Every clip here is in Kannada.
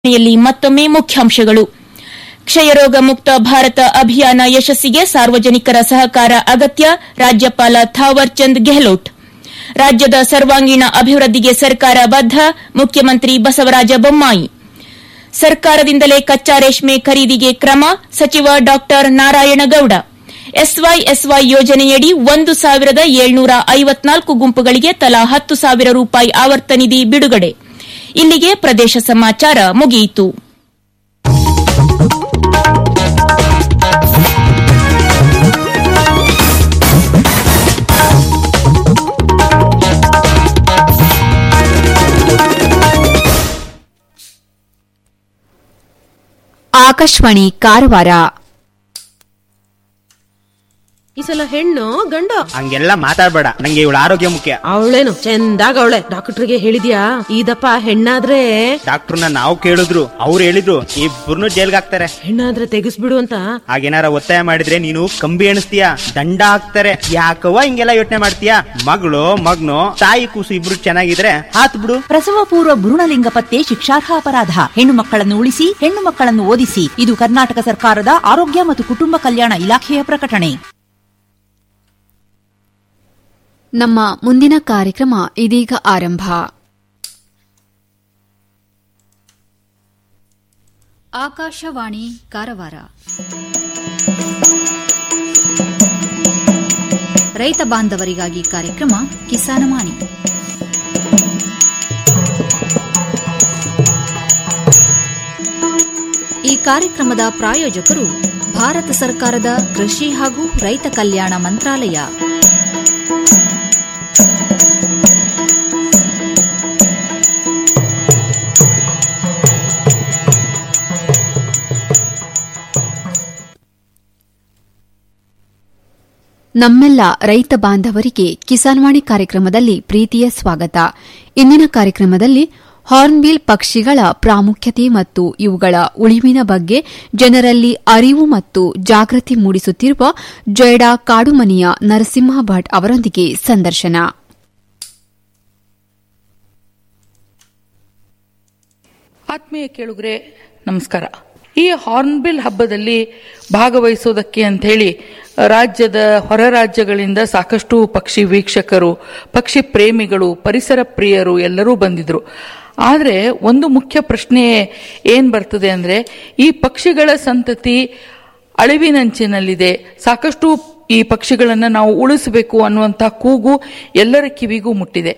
ಕೊನೆಯಲ್ಲಿ ಮತ್ತೊಮ್ಮೆ ಮುಖ್ಯಾಂಶಗಳು ಕ್ಷಯರೋಗ ಮುಕ್ತ ಭಾರತ ಅಭಿಯಾನ ಯಶಸ್ಸಿಗೆ ಸಾರ್ವಜನಿಕರ ಸಹಕಾರ ಅಗತ್ಯ ರಾಜ್ಯಪಾಲ ಥಾವರ್ ಚಂದ್ ಗೆಹ್ಲೋಟ್ ರಾಜ್ಯದ ಸರ್ವಾಂಗೀಣ ಅಭಿವೃದ್ಧಿಗೆ ಸರ್ಕಾರ ಬದ್ಧ ಮುಖ್ಯಮಂತ್ರಿ ಬಸವರಾಜ ಬೊಮ್ಮಾಯಿ ಸರ್ಕಾರದಿಂದಲೇ ಕಚ್ಚಾ ರೇಷ್ಮೆ ಖರೀದಿಗೆ ಕ್ರಮ ಸಚಿವ ಡಾ ನಾರಾಯಣಗೌಡ ಎಸ್ವೈಎಸ್ವೈ ಯೋಜನೆಯಡಿ ಒಂದು ಸಾವಿರದ ಏಳ್ನೂರ ಐವತ್ನಾಲ್ಕು ಗುಂಪುಗಳಿಗೆ ತಲಾ ಹತ್ತು ಸಾವಿರ ರೂಪಾಯಿ ಆವರ್ತ ನಿಧಿ ಬಿಡುಗಡೆ ಇಲ್ಲಿಗೆ ಪ್ರದೇಶ ಸಮಾಚಾರ ಮುಗಿಯಿತು ಆಕಾಶವಾಣಿ ಕಾರವಾರ ಈ ಸಲ ಹೆಣ್ಣು ಗಂಡು ಹಂಗೆಲ್ಲ ಮಾತಾಡ್ಬೇಡ ನಂಗೆ ಇವಳ ಆರೋಗ್ಯ ಮುಖ್ಯ ಅವಳೇನು ಚಂದಾಗ ಅವಳೆ ಡಾಕ್ಟರ್ಗೆ ಹೇಳಿದ್ಯಾ ಇದಪ್ಪ ಹೆಣ್ಣಾದ್ರೆ ಡಾಕ್ಟರ್ನ ನಾವು ಕೇಳಿದ್ರು ಅವ್ರು ಹೇಳಿದ್ರು ಇಬ್ಬರನ್ನು ಜೈಲ್ಗೆ ಹಾಕ್ತಾರೆ ಹೆಣ್ಣಾದ್ರೆ ತೆಗಿಸ್ಬಿಡು ಅಂತ ಹಾಗೇನಾರ ಒತ್ತಾಯ ಮಾಡಿದ್ರೆ ನೀನು ಕಂಬಿ ಎಣಿಸ್ತೀಯ ದಂಡ ಹಾಕ್ತಾರೆ ಯಾಕವ್ವ ಹಿಂಗೆಲ್ಲ ಯೋಚನೆ ಮಾಡ್ತೀಯ ಮಗಳು ಮಗ್ನು ತಾಯಿ ಕೂಸು ಇಬ್ರು ಚೆನ್ನಾಗಿದ್ರೆ ಹಾತ್ ಬಿಡು ಪ್ರಸವ ಪೂರ್ವ ಭ್ರೂಣಲಿಂಗ ಪತ್ತೆ ಶಿಕ್ಷಾರ್ಹ ಅಪರಾಧ ಹೆಣ್ಣು ಮಕ್ಕಳನ್ನು ಉಳಿಸಿ ಹೆಣ್ಣು ಮಕ್ಕಳನ್ನು ಓದಿಸಿ ಇದು ಕರ್ನಾಟಕ ಸರ್ಕಾರದ ಆರೋಗ್ಯ ಮತ್ತು ಕುಟುಂಬ ಕಲ್ಯಾಣ ಇಲಾಖೆಯ ಪ್ರಕಟಣೆ ನಮ್ಮ ಮುಂದಿನ ಕಾರ್ಯಕ್ರಮ ಇದೀಗ ಆರಂಭ ಆಕಾಶವಾಣಿ ಕಾರವಾರ ರೈತ ಬಾಂಧವರಿಗಾಗಿ ಕಾರ್ಯಕ್ರಮ ಕಿಸಾನವಾಣಿ ಈ ಕಾರ್ಯಕ್ರಮದ ಪ್ರಾಯೋಜಕರು ಭಾರತ ಸರ್ಕಾರದ ಕೃಷಿ ಹಾಗೂ ರೈತ ಕಲ್ಯಾಣ ಮಂತ್ರಾಲಯ ನಮ್ಮೆಲ್ಲ ರೈತ ಬಾಂಧವರಿಗೆ ಕಿಸಾನ್ವಾಣಿ ಕಾರ್ಯಕ್ರಮದಲ್ಲಿ ಪ್ರೀತಿಯ ಸ್ವಾಗತ ಇಂದಿನ ಕಾರ್ಯಕ್ರಮದಲ್ಲಿ ಹಾರ್ನ್ಬಿಲ್ ಪಕ್ಷಿಗಳ ಪ್ರಾಮುಖ್ಯತೆ ಮತ್ತು ಇವುಗಳ ಉಳಿವಿನ ಬಗ್ಗೆ ಜನರಲ್ಲಿ ಅರಿವು ಮತ್ತು ಜಾಗೃತಿ ಮೂಡಿಸುತ್ತಿರುವ ಜೊಯ್ಡಾ ಕಾಡುಮನಿಯ ನರಸಿಂಹ ಭಟ್ ಅವರೊಂದಿಗೆ ಸಂದರ್ಶನ ಆತ್ಮೀಯ ಕೇಳುಗರೆ ನಮಸ್ಕಾರ ಈ ಹಾರ್ನ್ಬಿಲ್ ಹಬ್ಬದಲ್ಲಿ ಭಾಗವಹಿಸೋದಕ್ಕೆ ಅಂತ ಹೇಳಿ ರಾಜ್ಯದ ಹೊರ ರಾಜ್ಯಗಳಿಂದ ಸಾಕಷ್ಟು ಪಕ್ಷಿ ವೀಕ್ಷಕರು ಪಕ್ಷಿ ಪ್ರೇಮಿಗಳು ಪರಿಸರ ಪ್ರಿಯರು ಎಲ್ಲರೂ ಬಂದಿದ್ರು ಆದರೆ ಒಂದು ಮುಖ್ಯ ಪ್ರಶ್ನೆ ಏನ್ ಬರ್ತದೆ ಅಂದ್ರೆ ಈ ಪಕ್ಷಿಗಳ ಸಂತತಿ ಅಳಿವಿನಂಚಿನಲ್ಲಿದೆ ಸಾಕಷ್ಟು ಈ ಪಕ್ಷಿಗಳನ್ನು ನಾವು ಉಳಿಸಬೇಕು ಅನ್ನುವಂಥ ಕೂಗು ಎಲ್ಲರ ಕಿವಿಗೂ ಮುಟ್ಟಿದೆ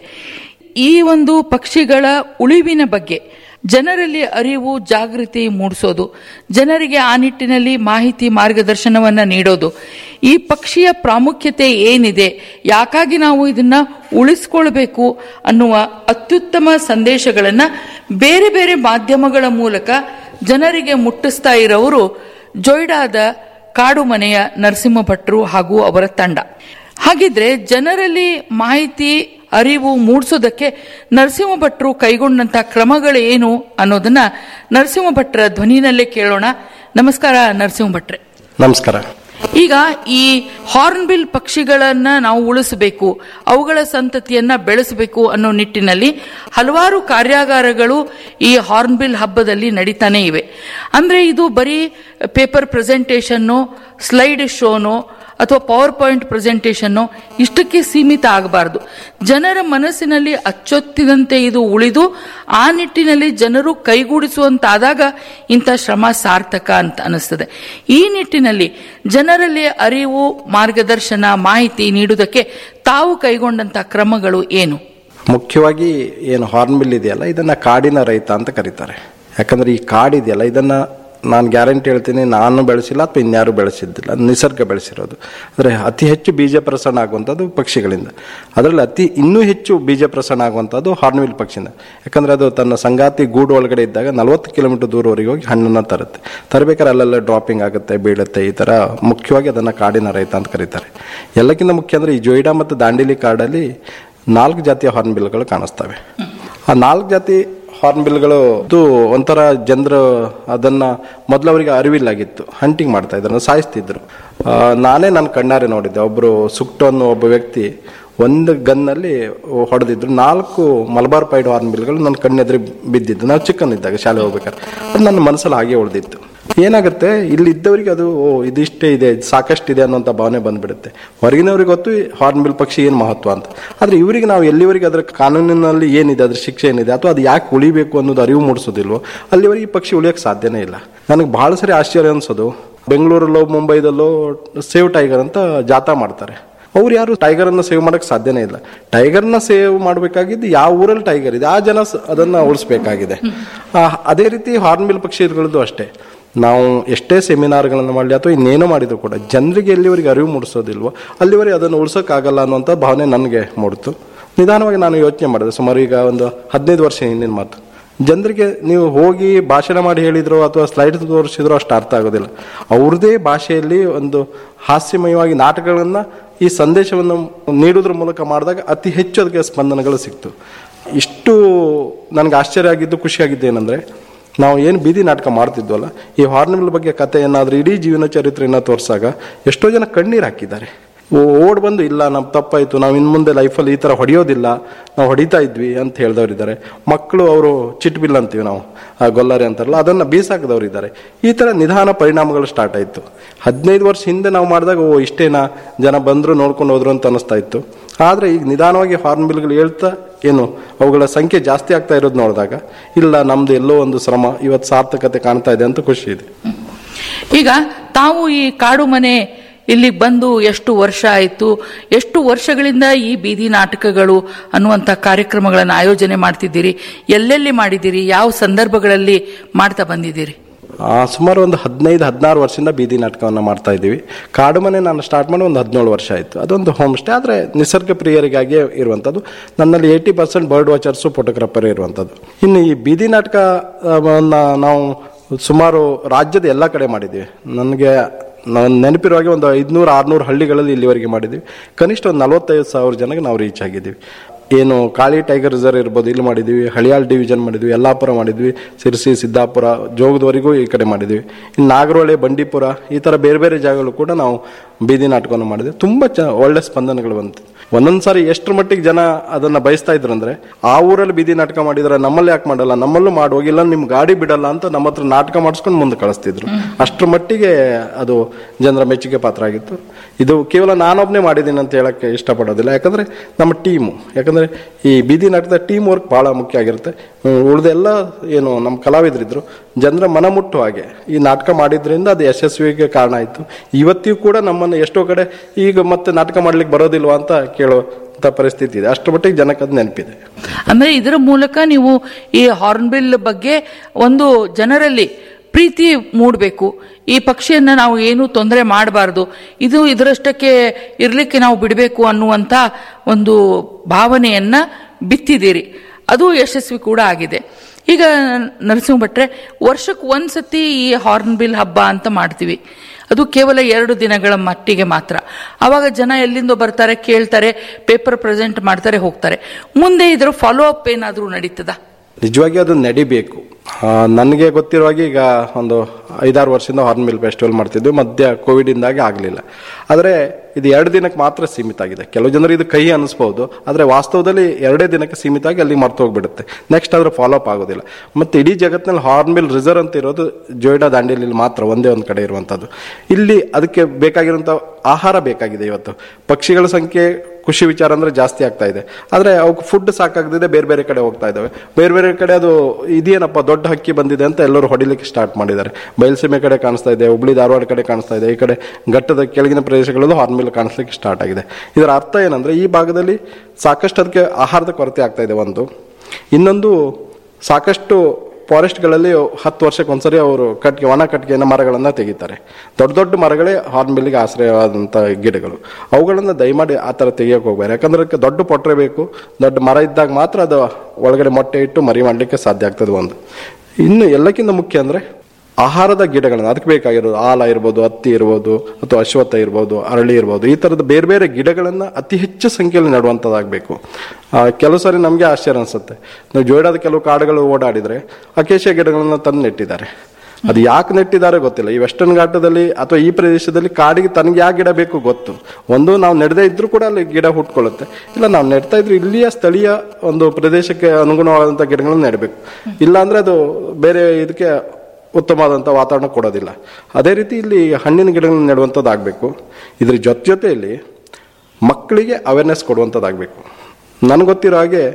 ಈ ಒಂದು ಪಕ್ಷಿಗಳ ಉಳಿವಿನ ಬಗ್ಗೆ ಜನರಲ್ಲಿ ಅರಿವು ಜಾಗೃತಿ ಮೂಡಿಸೋದು ಜನರಿಗೆ ಆ ನಿಟ್ಟಿನಲ್ಲಿ ಮಾಹಿತಿ ಮಾರ್ಗದರ್ಶನವನ್ನ ನೀಡೋದು ಈ ಪಕ್ಷಿಯ ಪ್ರಾಮುಖ್ಯತೆ ಏನಿದೆ ಯಾಕಾಗಿ ನಾವು ಇದನ್ನ ಉಳಿಸ್ಕೊಳ್ಬೇಕು ಅನ್ನುವ ಅತ್ಯುತ್ತಮ ಸಂದೇಶಗಳನ್ನ ಬೇರೆ ಬೇರೆ ಮಾಧ್ಯಮಗಳ ಮೂಲಕ ಜನರಿಗೆ ಮುಟ್ಟಿಸ್ತಾ ಇರೋರು ಜೊಯ್ಡಾದ ಕಾಡು ಮನೆಯ ನರಸಿಂಹ ಭಟ್ರು ಹಾಗೂ ಅವರ ತಂಡ ಹಾಗಿದ್ರೆ ಜನರಲ್ಲಿ ಮಾಹಿತಿ ಅರಿವು ಮೂಡಿಸೋದಕ್ಕೆ ನರಸಿಂಹ ಭಟ್ರು ಕೈಗೊಂಡಂತ ಕ್ರಮಗಳು ಏನು ಅನ್ನೋದನ್ನ ನರಸಿಂಹ ಭಟ್ರ ಧ್ವನಿನಲ್ಲೇ ಕೇಳೋಣ ನಮಸ್ಕಾರ ನರಸಿಂಹ ಭಟ್ರೆ ನಮಸ್ಕಾರ ಈಗ ಈ ಹಾರ್ನ್ಬಿಲ್ ಪಕ್ಷಿಗಳನ್ನ ನಾವು ಉಳಿಸಬೇಕು ಅವುಗಳ ಸಂತತಿಯನ್ನ ಬೆಳೆಸಬೇಕು ಅನ್ನೋ ನಿಟ್ಟಿನಲ್ಲಿ ಹಲವಾರು ಕಾರ್ಯಾಗಾರಗಳು ಈ ಹಾರ್ನ್ಬಿಲ್ ಹಬ್ಬದಲ್ಲಿ ನಡೀತಾನೆ ಇವೆ ಅಂದ್ರೆ ಇದು ಬರೀ ಪೇಪರ್ ಪ್ರೆಸೆಂಟೇಷನ್ನು ಸ್ಲೈಡ್ ಶೋನೋ ಅಥವಾ ಪವರ್ ಪಾಯಿಂಟ್ ಪ್ರೆಸೆಂಟೇಷನ್ನು ಇಷ್ಟಕ್ಕೆ ಸೀಮಿತ ಆಗಬಾರದು ಜನರ ಮನಸ್ಸಿನಲ್ಲಿ ಅಚ್ಚೊತ್ತಿದಂತೆ ಇದು ಉಳಿದು ಆ ನಿಟ್ಟಿನಲ್ಲಿ ಜನರು ಕೈಗೂಡಿಸುವಂತಾದಾಗ ಇಂಥ ಶ್ರಮ ಸಾರ್ಥಕ ಅಂತ ಅನಿಸ್ತದೆ ಈ ನಿಟ್ಟಿನಲ್ಲಿ ಜನರಲ್ಲಿ ಅರಿವು ಮಾರ್ಗದರ್ಶನ ಮಾಹಿತಿ ನೀಡುವುದಕ್ಕೆ ತಾವು ಕೈಗೊಂಡಂತ ಕ್ರಮಗಳು ಏನು ಮುಖ್ಯವಾಗಿ ಏನು ಹಾರ್ನ್ಬಿಲ್ ಇದೆಯಲ್ಲ ಇದನ್ನ ಕಾಡಿನ ರೈತ ಅಂತ ಕರೀತಾರೆ ಯಾಕಂದ್ರೆ ಈ ಕಾಡಿದೆಯಲ್ಲ ಇದನ್ನ ನಾನು ಗ್ಯಾರಂಟಿ ಹೇಳ್ತೀನಿ ನಾನು ಬೆಳೆಸಿಲ್ಲ ಅಥವಾ ಇನ್ಯಾರು ಬೆಳೆಸಿದ್ದಿಲ್ಲ ಅದು ನಿಸರ್ಗ ಬೆಳೆಸಿರೋದು ಅಂದರೆ ಅತಿ ಹೆಚ್ಚು ಬೀಜ ಪ್ರಸರಣ ಆಗುವಂಥದ್ದು ಪಕ್ಷಿಗಳಿಂದ ಅದರಲ್ಲಿ ಅತಿ ಇನ್ನೂ ಹೆಚ್ಚು ಬೀಜ ಪ್ರಸರಣ ಆಗುವಂಥದ್ದು ಹಾರ್ನ್ವಿಲ್ ಪಕ್ಷಿಯಿಂದ ಯಾಕಂದರೆ ಅದು ತನ್ನ ಸಂಗಾತಿ ಗೂಡು ಒಳಗಡೆ ಇದ್ದಾಗ ನಲವತ್ತು ಕಿಲೋಮೀಟರ್ ದೂರವರೆಗೆ ಹೋಗಿ ಹಣ್ಣನ್ನು ತರುತ್ತೆ ತರಬೇಕಾದ್ರೆ ಅಲ್ಲೆಲ್ಲ ಡ್ರಾಪಿಂಗ್ ಆಗುತ್ತೆ ಬೀಳುತ್ತೆ ಈ ಥರ ಮುಖ್ಯವಾಗಿ ಅದನ್ನು ಕಾಡಿನ ರೈತ ಅಂತ ಕರೀತಾರೆ ಎಲ್ಲಕ್ಕಿಂತ ಮುಖ್ಯ ಅಂದರೆ ಈ ಜೊಯ್ಡಾ ಮತ್ತು ದಾಂಡೇಲಿ ಕಾಡಲ್ಲಿ ನಾಲ್ಕು ಜಾತಿಯ ಹಾರ್ನ್ಬಿಲ್ಗಳು ಕಾಣಿಸ್ತವೆ ಆ ನಾಲ್ಕು ಜಾತಿ ಹಾರ್ನ್ಬಿಲ್ಗಳು ಇದು ಒಂಥರ ಜನರು ಅದನ್ನ ಮೊದಲು ಅವರಿಗೆ ಅರಿವಿಲ್ಲಾಗಿತ್ತು ಹಂಟಿಂಗ್ ಮಾಡ್ತಾ ಇದ್ರು ಸಾಯಿಸ್ತಿದ್ರು ಆ, ನಾನೇ ನನ್ನ ಕಣ್ಣಾರೆ ನೋಡಿದ್ದೆ ಒಬ್ಬರು ಸುಕ್ಟು ಅನ್ನೋ ಒಬ್ಬ ವ್ಯಕ್ತಿ ಒಂದು ಗನ್ನಲ್ಲಿ ಹೊಡೆದಿದ್ರು ನಾಲ್ಕು ಮಲಬಾರ್ ಪೈಡ್ ಹಾರ್ನ್ಬಿಲ್ಗಳು ನನ್ನ ಕಣ್ಣೆದುರು ಬಿದ್ದಿದ್ದು ನಾವು ಚಿಕ್ಕನಿದ್ದಾಗ ಶಾಲೆ ಹೋಗ್ಬೇಕಾದ್ರೆ ಅದು ನನ್ನ ಮನಸ್ಸಲ್ಲಿ ಹಾಗೆ ಉಳಿದಿತ್ತು ಏನಾಗುತ್ತೆ ಇಲ್ಲಿ ಇದ್ದವರಿಗೆ ಅದು ಓ ಇದಿಷ್ಟೇ ಇದೆ ಇದು ಸಾಕಷ್ಟಿದೆ ಅನ್ನೋಂಥ ಭಾವನೆ ಬಂದ್ಬಿಡುತ್ತೆ ಹೊರಗಿನವ್ರಿಗೆ ಗೊತ್ತು ಈ ಹಾರ್ನ್ಬಿಲ್ ಪಕ್ಷಿ ಏನು ಮಹತ್ವ ಅಂತ ಆದರೆ ಇವರಿಗೆ ನಾವು ಎಲ್ಲಿವರೆಗೆ ಅದರ ಕಾನೂನಿನಲ್ಲಿ ಏನಿದೆ ಅದ್ರ ಶಿಕ್ಷೆ ಏನಿದೆ ಅಥವಾ ಅದು ಯಾಕೆ ಉಳಿಬೇಕು ಅನ್ನೋದು ಅರಿವು ಮೂಡಿಸೋದಿಲ್ವೋ ಅಲ್ಲಿವರೆಗೆ ಈ ಪಕ್ಷಿ ಉಳಿಯೋಕ್ಕೆ ಸಾಧ್ಯನೇ ಇಲ್ಲ ನನಗೆ ಬಹಳ ಸರಿ ಆಶ್ಚರ್ಯ ಅನ್ಸೋದು ಬೆಂಗಳೂರಲ್ಲೋ ಮುಂಬೈದಲ್ಲೋ ಸೇವ್ ಟೈಗರ್ ಅಂತ ಜಾಥಾ ಮಾಡ್ತಾರೆ ಅವ್ರು ಯಾರು ಟೈಗರ್ ಅನ್ನ ಸೇವ್ ಮಾಡಕ್ ಸಾಧ್ಯನೇ ಇಲ್ಲ ಟೈಗರ್ನ ಸೇವ್ ಮಾಡಬೇಕಾಗಿದ್ದು ಯಾವ ಊರಲ್ಲಿ ಟೈಗರ್ ಇದೆ ಆ ಜನ ಸ- ಅದನ್ನ ಉಳಿಸ್ಬೇಕಾಗಿದೆ ಆ, ಅದೇ ರೀತಿ ಹಾರ್ನ್ಬಿಲ್ ಪಕ್ಷಿಗಳದ್ದು ಅಷ್ಟೇ ನಾವು ಎಷ್ಟೇ ಸೆಮಿನಾರ್ಗಳನ್ನು ಮಾಡಲಿ ಅಥವಾ ಇನ್ನೇನೋ ಮಾಡಿದ್ರು ಕೂಡ ಜನರಿಗೆ ಎಲ್ಲಿವರೆಗೆ ಅರಿವು ಮೂಡಿಸೋದಿಲ್ವೋ ಅಲ್ಲಿವರೆಗೆ ಅದನ್ನು ಉಳ್ಸೋಕ್ಕಾಗಲ್ಲ ಅನ್ನುವಂಥ ಭಾವನೆ ನನಗೆ ಮೂಡಿತು ನಿಧಾನವಾಗಿ ನಾನು ಯೋಚನೆ ಮಾಡಿದೆ ಸುಮಾರು ಈಗ ಒಂದು ಹದಿನೈದು ವರ್ಷ ಹಿಂದಿನ ಮಾತು ಜನರಿಗೆ ನೀವು ಹೋಗಿ ಭಾಷಣ ಮಾಡಿ ಹೇಳಿದ್ರು ಅಥವಾ ಸ್ಲೈಡ್ ತೋರಿಸಿದ್ರು ಅಷ್ಟು ಅರ್ಥ ಆಗೋದಿಲ್ಲ ಅವ್ರದೇ ಭಾಷೆಯಲ್ಲಿ ಒಂದು ಹಾಸ್ಯಮಯವಾಗಿ ನಾಟಕಗಳನ್ನ ಈ ಸಂದೇಶವನ್ನು ನೀಡೋದ್ರ ಮೂಲಕ ಮಾಡಿದಾಗ ಅತಿ ಹೆಚ್ಚು ಅದಕ್ಕೆ ಸ್ಪಂದನಗಳು ಸಿಕ್ತು ಇಷ್ಟು ನನಗೆ ಆಶ್ಚರ್ಯ ಆಗಿದ್ದು ಖುಷಿಯಾಗಿದ್ದು ಏನಂದ್ರೆ ನಾವು ಏನು ಬೀದಿ ನಾಟಕ ಮಾಡ್ತಿದ್ವಲ್ಲ ಈ ಹಾರ್ನಮಿಲ್ ಬಗ್ಗೆ ಕತೆ ಏನಾದರೂ ಇಡೀ ಜೀವನ ಚರಿತ್ರೆಯನ್ನು ತೋರಿಸಾಗ ಎಷ್ಟೋ ಜನ ಕಣ್ಣೀರು ಹಾಕಿದ್ದಾರೆ ಓ- ಓಡ್ ಬಂದು ಇಲ್ಲ ನಮ್ಮ ತಪ್ಪಾಯ್ತು ನಾವು ಇನ್ನು ಮುಂದೆ ಲೈಫಲ್ಲಿ ಈ ಥರ ಹೊಡೆಯೋದಿಲ್ಲ ನಾವು ಹೊಡಿತಾ ಇದ್ವಿ ಅಂತ ಹೇಳಿದವರಿದ್ದಾರೆ ಮಕ್ಕಳು ಅವರು ಚಿಟ್ ಬಿಲ್ ಅಂತೀವಿ ನಾವು ಆ ಗೊಲ್ಲರೆ ಅಂತಾರಲ್ಲ ಅದನ್ನು ಬೀಸಾಕದವ್ರು ಇದ್ದಾರೆ ಈ ಥರ ನಿಧಾನ ಪರಿಣಾಮಗಳು ಸ್ಟಾರ್ಟ್ ಆಯಿತು ಹದಿನೈದು ವರ್ಷ ಹಿಂದೆ ನಾವು ಮಾಡಿದಾಗ ಓ ಇಷ್ಟೇನಾ ಜನ ಬಂದರು ನೋಡ್ಕೊಂಡು ಹೋದ್ರು ಅಂತ ಅನಿಸ್ತಾ ಇತ್ತು ಆದರೆ ಈಗ ನಿಧಾನವಾಗಿ ಹಾರ್ನ್ ಬಿಲ್ಗಳು ಹೇಳ್ತಾ ಏನು ಅವುಗಳ ಸಂಖ್ಯೆ ಜಾಸ್ತಿ ಆಗ್ತಾ ಇರೋದು ನೋಡಿದಾಗ ಇಲ್ಲ ನಮ್ದು ಎಲ್ಲೋ ಒಂದು ಶ್ರಮ ಇವತ್ತು ಸಾರ್ಥಕತೆ ಕಾಣ್ತಾ ಇದೆ ಅಂತ ಖುಷಿ ಇದೆ ಈಗ ತಾವು ಈ ಕಾಡು ಮನೆ ಇಲ್ಲಿಗೆ ಬಂದು ಎಷ್ಟು ವರ್ಷ ಆಯಿತು ಎಷ್ಟು ವರ್ಷಗಳಿಂದ ಈ ಬೀದಿ ನಾಟಕಗಳು ಅನ್ನುವಂಥ ಕಾರ್ಯಕ್ರಮಗಳನ್ನು ಆಯೋಜನೆ ಮಾಡ್ತಿದ್ದೀರಿ ಎಲ್ಲೆಲ್ಲಿ ಮಾಡಿದ್ದೀರಿ ಯಾವ ಸಂದರ್ಭಗಳಲ್ಲಿ ಮಾಡ್ತಾ ಬಂದಿದ್ದೀರಿ ಆ, ಸುಮಾರು ಒಂದು ಹದಿನೈದು ಹದಿನಾರು ವರ್ಷದಿಂದ ಬೀದಿ ನಾಟಕವನ್ನು ಮಾಡ್ತಾ ಇದ್ದೀವಿ ಕಾಡು ಮನೆ ನಾನು ಸ್ಟಾರ್ಟ್ ಮಾಡಿ ಒಂದು ಹದಿನೇಳು ವರ್ಷ ಆಯಿತು ಅದೊಂದು ಹೋಮ್ ಸ್ಟೇ ಆದರೆ ನಿಸರ್ಗ ಪ್ರಿಯರಿಗಾಗಿಯೇ ಇರುವಂಥದ್ದು ನನ್ನಲ್ಲಿ eighty percent bird watchers photographer ಇರುವಂಥದ್ದು ಇನ್ನು ಈ ಬೀದಿ ನಾಟಕ ಆ, ವನ್ನ ನಾವು ಸುಮಾರು ರಾಜ್ಯದ ಎಲ್ಲ ಕಡೆ ಮಾಡಿದ್ದೀವಿ ನನಗೆ ನಾನು ನೆನಪಿರೋ ಹಾಗೆ ಒಂದು ಐದುನೂರು ಆರುನೂರು ಹಳ್ಳಿಗಳಲ್ಲಿ ಇಲ್ಲಿವರೆಗೆ ಮಾಡಿದ್ದೀವಿ ಕನಿಷ್ಠ ಒಂದು ನಲವತ್ತೈದು ಸಾವಿರ ಜನಕ್ಕೆ ನಾವು ರೀಚ್ ಆಗಿದ್ದೀವಿ ಏನು ಕಾಳಿ ಟೈಗರ್ ರಿಸರ್ವ್ ಇರ್ಬೋದು ಇಲ್ಲಿ ಮಾಡಿದ್ವಿ ಹಳಿಯಾಳ್ ಡಿವಿಷನ್ ಮಾಡಿದ್ವಿ ಯಲ್ಲಾಪುರ ಮಾಡಿದ್ವಿ ಸಿರ್ಸಿ ಸಿದ್ದಾಪುರ ಜೋಗದವರೆಗೂ ಈ ಕಡೆ ಮಾಡಿದ್ವಿ ಇನ್ನು ನಾಗರಹೊಳೆ ಬಂಡೀಪುರ ಈ ಥರ ಬೇರೆ ಬೇರೆ ಜಾಗಗಳು ಕೂಡ ನಾವು ಬೀದಿ ನಾಟಕವನ್ನು ಮಾಡಿದ್ವಿ ತುಂಬ ಚ ಒಳ್ಳೆ ಸ್ಪಂದನೆಗಳು ಬಂತು ಒಂದೊಂದು ಸಾರಿ ಎಷ್ಟರ ಮಟ್ಟಿಗೆ ಜನ ಅದನ್ನ ಬಯಸ್ತಾ ಇದ್ರು ಅಂದ್ರೆ ಆ ಊರಲ್ಲಿ ಬೀದಿ ನಾಟಕ ಮಾಡಿದ್ರೆ ನಮ್ಮಲ್ಲಿ ಯಾಕೆ ಮಾಡಲ್ಲ ನಮ್ಮಲ್ಲೂ ಮಾಡೋಗಿಲ್ಲ ನಿಮ್ ಗಾಡಿ ಬಿಡಲ್ಲ ಅಂತ ನಮ್ಮ ಹತ್ರ ನಾಟಕ ಮಾಡಿಸ್ಕೊಂಡು ಮುಂದೆ ಕಳಿಸ್ತಿದ್ರು ಅಷ್ಟರ ಮಟ್ಟಿಗೆ ಅದು ಜನರ ಮೆಚ್ಚುಗೆ ಪಾತ್ರ ಆಗಿತ್ತು ಇದು ಕೇವಲ ನಾನೊಬ್ನೇ ಮಾಡಿದ್ದೀನಿ ಅಂತ ಹೇಳಕ್ಕೆ ಇಷ್ಟಪಡೋದಿಲ್ಲ ಯಾಕಂದ್ರೆ ನಮ್ಮ ಟೀಮು ಯಾಕಂದ್ರೆ ಈ ಬೀದಿ ನಾಟಕದ ಟೀಮ್ ವರ್ಕ್ ಬಹಳ ಮುಖ್ಯ ಆಗಿರುತ್ತೆ ಉಳಿದೆಲ್ಲ ಏನು ನಮ್ಮ ಕಲಾವಿದರಿದ್ರು ಜನರ ಮನ ಮುಟ್ಟುವ ಹಾಗೆ ಈ ನಾಟಕ ಮಾಡಿದ್ರಿಂದ ಅದು ಯಶಸ್ವಿಗೆ ಕಾರಣ ಆಯಿತು ಇವತ್ತಿಗೂ ಕೂಡ ನಮ್ಮನ್ನು ಎಷ್ಟೋ ಕಡೆ ಈಗ ಮತ್ತೆ ನಾಟಕ ಮಾಡ್ಲಿಕ್ಕೆ ಬರೋದಿಲ್ವಾ ಅಂತ ಕೇಳುವಂಥ ಪರಿಸ್ಥಿತಿ ಇದೆ ಅಷ್ಟರ ಮಟ್ಟಿಗೆ ಜನಕ್ಕೆ ಅದು ನೆನಪಿದೆ ಅಂದ್ರೆ ಇದರ ಮೂಲಕ ನೀವು ಈ ಹಾರ್ನ್ಬಿಲ್ ಬಗ್ಗೆ ಒಂದು ಜನರಲ್ಲಿ ಪ್ರೀತಿ ಮೂಡಬೇಕು ಈ ಪಕ್ಷಿಯನ್ನ ನಾವು ಏನು ತೊಂದರೆ ಮಾಡಬಾರ್ದು ಇದು ಇದರಷ್ಟಕ್ಕೆ ಇರಲಿಕ್ಕೆ ನಾವು ಬಿಡಬೇಕು ಅನ್ನುವಂಥ ಒಂದು ಭಾವನೆಯನ್ನ ಬಿತ್ತಿದ್ದೀರಿ ಅದು ಯಶಸ್ವಿ ಕೂಡ ಆಗಿದೆ ಈಗ ನರಸಿಂಹ ಭಟ್ರೆ ವರ್ಷಕ್ಕೆ ಒಂದ್ಸತಿ ಈ ಹಾರ್ನ್ಬಿಲ್ ಹಬ್ಬ ಅಂತ ಮಾಡ್ತೀವಿ ಅದು ಕೇವಲ ಎರಡು ದಿನಗಳ ಮಟ್ಟಿಗೆ ಮಾತ್ರ ಆವಾಗ ಜನ ಎಲ್ಲಿಂದ ಬರ್ತಾರೆ ಕೇಳ್ತಾರೆ ಪೇಪರ್ ಪ್ರೆಸೆಂಟ್ ಮಾಡ್ತಾರೆ ಹೋಗ್ತಾರೆ ಮುಂದೆ ಇದರ ಫಾಲೋ ಅಪ್ ಏನಾದರೂ ನಡೀತದ ನಿಜವಾಗಿ ಅದು ನಡಿಬೇಕು ಆ, ನನಗೆ ಗೊತ್ತಿರೋ ಹಾಗೆ ಈಗ ಒಂದು ಐದಾರು ವರ್ಷದಿಂದ ಹಾರ್ನ್ಬಿಲ್ ಫೆಸ್ಟಿವಲ್ ಮಾಡ್ತಿದ್ವಿ ಮಧ್ಯ ಕೋವಿಡ್ ಇಂದಾಗಿ ಆಗಲಿಲ್ಲ ಆದರೆ ಇದು ಎರಡು ದಿನಕ್ಕೆ ಮಾತ್ರ ಸೀಮಿತ ಆಗಿದೆ ಕೆಲವು ಜನರು ಇದು ಕೈ ಅನಿಸ್ಬೋದು ಆದರೆ ವಾಸ್ತವದಲ್ಲಿ ಎರಡೇ ದಿನಕ್ಕೆ ಸೀಮಿತ ಆಗಿ ಅಲ್ಲಿ ಮರ್ತು ಹೋಗ್ಬಿಡುತ್ತೆ ನೆಕ್ಸ್ಟ್ ಅದ್ರ ಫಾಲೋ ಅಪ್ ಆಗೋದಿಲ್ಲ ಮತ್ತೆ ಇಡೀ ಜಗತ್ತಿನಲ್ಲಿ ಹಾರ್ನ್ಬಿಲ್ ರಿಸರ್ವ್ ಅಂತ ಇರೋದು ಜೋಯ್ಡಾ ದಾಂಡೇಲಿ ಮಾತ್ರ ಒಂದೇ ಒಂದು ಕಡೆ ಇರುವಂಥದ್ದು ಇಲ್ಲಿ ಅದಕ್ಕೆ ಬೇಕಾಗಿರುವಂಥ ಆಹಾರ ಬೇಕಾಗಿದೆ ಇವತ್ತು ಪಕ್ಷಿಗಳ ಸಂಖ್ಯೆ ಖುಷಿ ವಿಚಾರ ಅಂದ್ರೆ ಜಾಸ್ತಿ ಆಗ್ತಾ ಇದೆ ಆದ್ರೆ ಅವಕ್ಕೆ ಫುಡ್ ಸಾಕಾಗದಿದೆ ಬೇರೆ ಬೇರೆ ಕಡೆ ಹೋಗ್ತಾ ಇದಾವೆ ಬೇರೆ ಬೇರೆ ಕಡೆ ಅದು ಇದೇನಪ್ಪ ದೊಡ್ಡ ಹಕ್ಕಿ ಬಂದಿದೆ ಅಂತ ಎಲ್ಲರೂ ಹೊಡಿಲಿಕ್ಕೆ ಸ್ಟಾರ್ಟ್ ಮಾಡಿದ್ದಾರೆ ಬಯಲುಸೀಮೆ ಕಡೆ ಕಾಣಿಸ್ತಾ ಇದೆ ಹುಬ್ಳಿ ಧಾರವಾಡ ಕಡೆ ಕಾಣಿಸ್ತಾ ಇದೆ ಈ ಕಡೆ ಘಟ್ಟದ ಕೆಳಗಿನ ಪ್ರದೇಶಗಳಲ್ಲೂ ಹಾರ್ನ್ಬಿಲ್ ಕಾಣಿಸ್ಲಿಕ್ಕೆ ಸ್ಟಾರ್ಟ್ ಆಗಿದೆ ಇದರ ಅರ್ಥ ಏನಂದ್ರೆ ಈ ಭಾಗದಲ್ಲಿ ಸಾಕಷ್ಟು ಅದಕ್ಕೆ ಆಹಾರದ ಕೊರತೆ ಆಗ್ತಾ ಇದೆ ಒಂದು ಇನ್ನೊಂದು ಸಾಕಷ್ಟು ಫಾರೆಸ್ಟ್ಗಳಲ್ಲಿ ಹತ್ತು ವರ್ಷಕ್ಕೆ ಒಂದ್ಸರಿ ಅವರು ಕಟ್ಗೆ ಒಣ ಕಟ್ಟಿಗೆನ ಮರಗಳನ್ನು ತೆಗಿತಾರೆ ದೊಡ್ಡ ದೊಡ್ಡ ಮರಗಳೇ ಹಾರ್ನ್ಬಿಲ್ಗೆ ಆಶ್ರಯವಾದಂಥ ಗಿಡಗಳು ಅವುಗಳನ್ನು ದಯಮಾಡಿ ಆ ಥರ ತೆಗಿಯೋಕೆ ಹೋಗ್ಬೇಡಿ ಯಾಕಂದ್ರೆ ಅದಕ್ಕೆ ದೊಡ್ಡ ಪೊಟ್ರೆ ಬೇಕು ದೊಡ್ಡ ಮರ ಇದ್ದಾಗ ಮಾತ್ರ ಅದು ಒಳಗಡೆ ಮೊಟ್ಟೆ ಇಟ್ಟು ಮರಿ ಮಾಡಲಿಕ್ಕೆ ಸಾಧ್ಯ ಆಗ್ತದೆ ಒಂದು ಇನ್ನು ಎಲ್ಲಕ್ಕಿಂತ ಮುಖ್ಯ ಅಂದರೆ ಆಹಾರದ ಗಿಡಗಳನ್ನು ಅದಕ್ಕೆ ಬೇಕಾಗಿರೋದು ಆಲ ಇರ್ಬೋದು ಹತ್ತಿ ಇರ್ಬೋದು ಅಥವಾ ಅಶ್ವತ್ಥ ಇರ್ಬೋದು ಅರಳಿ ಇರ್ಬೋದು ಈ ಥರದ ಬೇರೆ ಬೇರೆ ಗಿಡಗಳನ್ನು ಅತಿ ಹೆಚ್ಚು ಸಂಖ್ಯೆಯಲ್ಲಿ ನೆಡುವಂಥದ್ದಾಗಬೇಕು ಕೆಲವು ಸಾರಿ ನಮಗೆ ಆಶ್ಚರ್ಯ ಅನಿಸುತ್ತೆ ನಾವು ಜೋಯ್ಡಾದ ಕೆಲವು ಕಾಡುಗಳು ಓಡಾಡಿದರೆ ಅಕೇಶಿಯ ಗಿಡಗಳನ್ನು ತಂದು ನೆಟ್ಟಿದ್ದಾರೆ ಅದು ಯಾಕೆ ನೆಟ್ಟಿದ್ದಾರೆ ಗೊತ್ತಿಲ್ಲ ಈ ವೆಸ್ಟರ್ನ್ ಘಾಟದಲ್ಲಿ ಅಥವಾ ಈ ಪ್ರದೇಶದಲ್ಲಿ ಕಾಡಿಗೆ ತನಗೆ ಯಾವ ಗಿಡ ಬೇಕು ಗೊತ್ತು ಒಂದು ನಾವು ನೆಡದೇ ಇದ್ರೂ ಕೂಡ ಅಲ್ಲಿ ಗಿಡ ಹುಟ್ಕೊಳ್ಳುತ್ತೆ ಇಲ್ಲ ನಾವು ನೆಡ್ತಾ ಇದ್ರು ಇಲ್ಲಿಯ ಸ್ಥಳೀಯ ಒಂದು ಪ್ರದೇಶಕ್ಕೆ ಅನುಗುಣವಾದಂಥ ಗಿಡಗಳನ್ನ ನೆಡಬೇಕು ಇಲ್ಲ ಅಂದ್ರೆ ಅದು ಬೇರೆ ಇದಕ್ಕೆ ಉತ್ತಮವಾದಂಥ ವಾತಾವರಣ ಕೊಡೋದಿಲ್ಲ ಅದೇ ರೀತಿ ಇಲ್ಲಿ ಹಣ್ಣಿನ ಗಿಡಗಳನ್ನ ನೆಡುವಂಥದ್ದು ಆಗಬೇಕು ಇದ್ರ ಜೊತೆ ಜೊತೆಯಲ್ಲಿ ಮಕ್ಕಳಿಗೆ ಅವೇರ್ನೆಸ್ ಕೊಡುವಂಥದ್ದಾಗಬೇಕು ನನಗೆ ಗೊತ್ತಿರೋ ಹಾಗೆ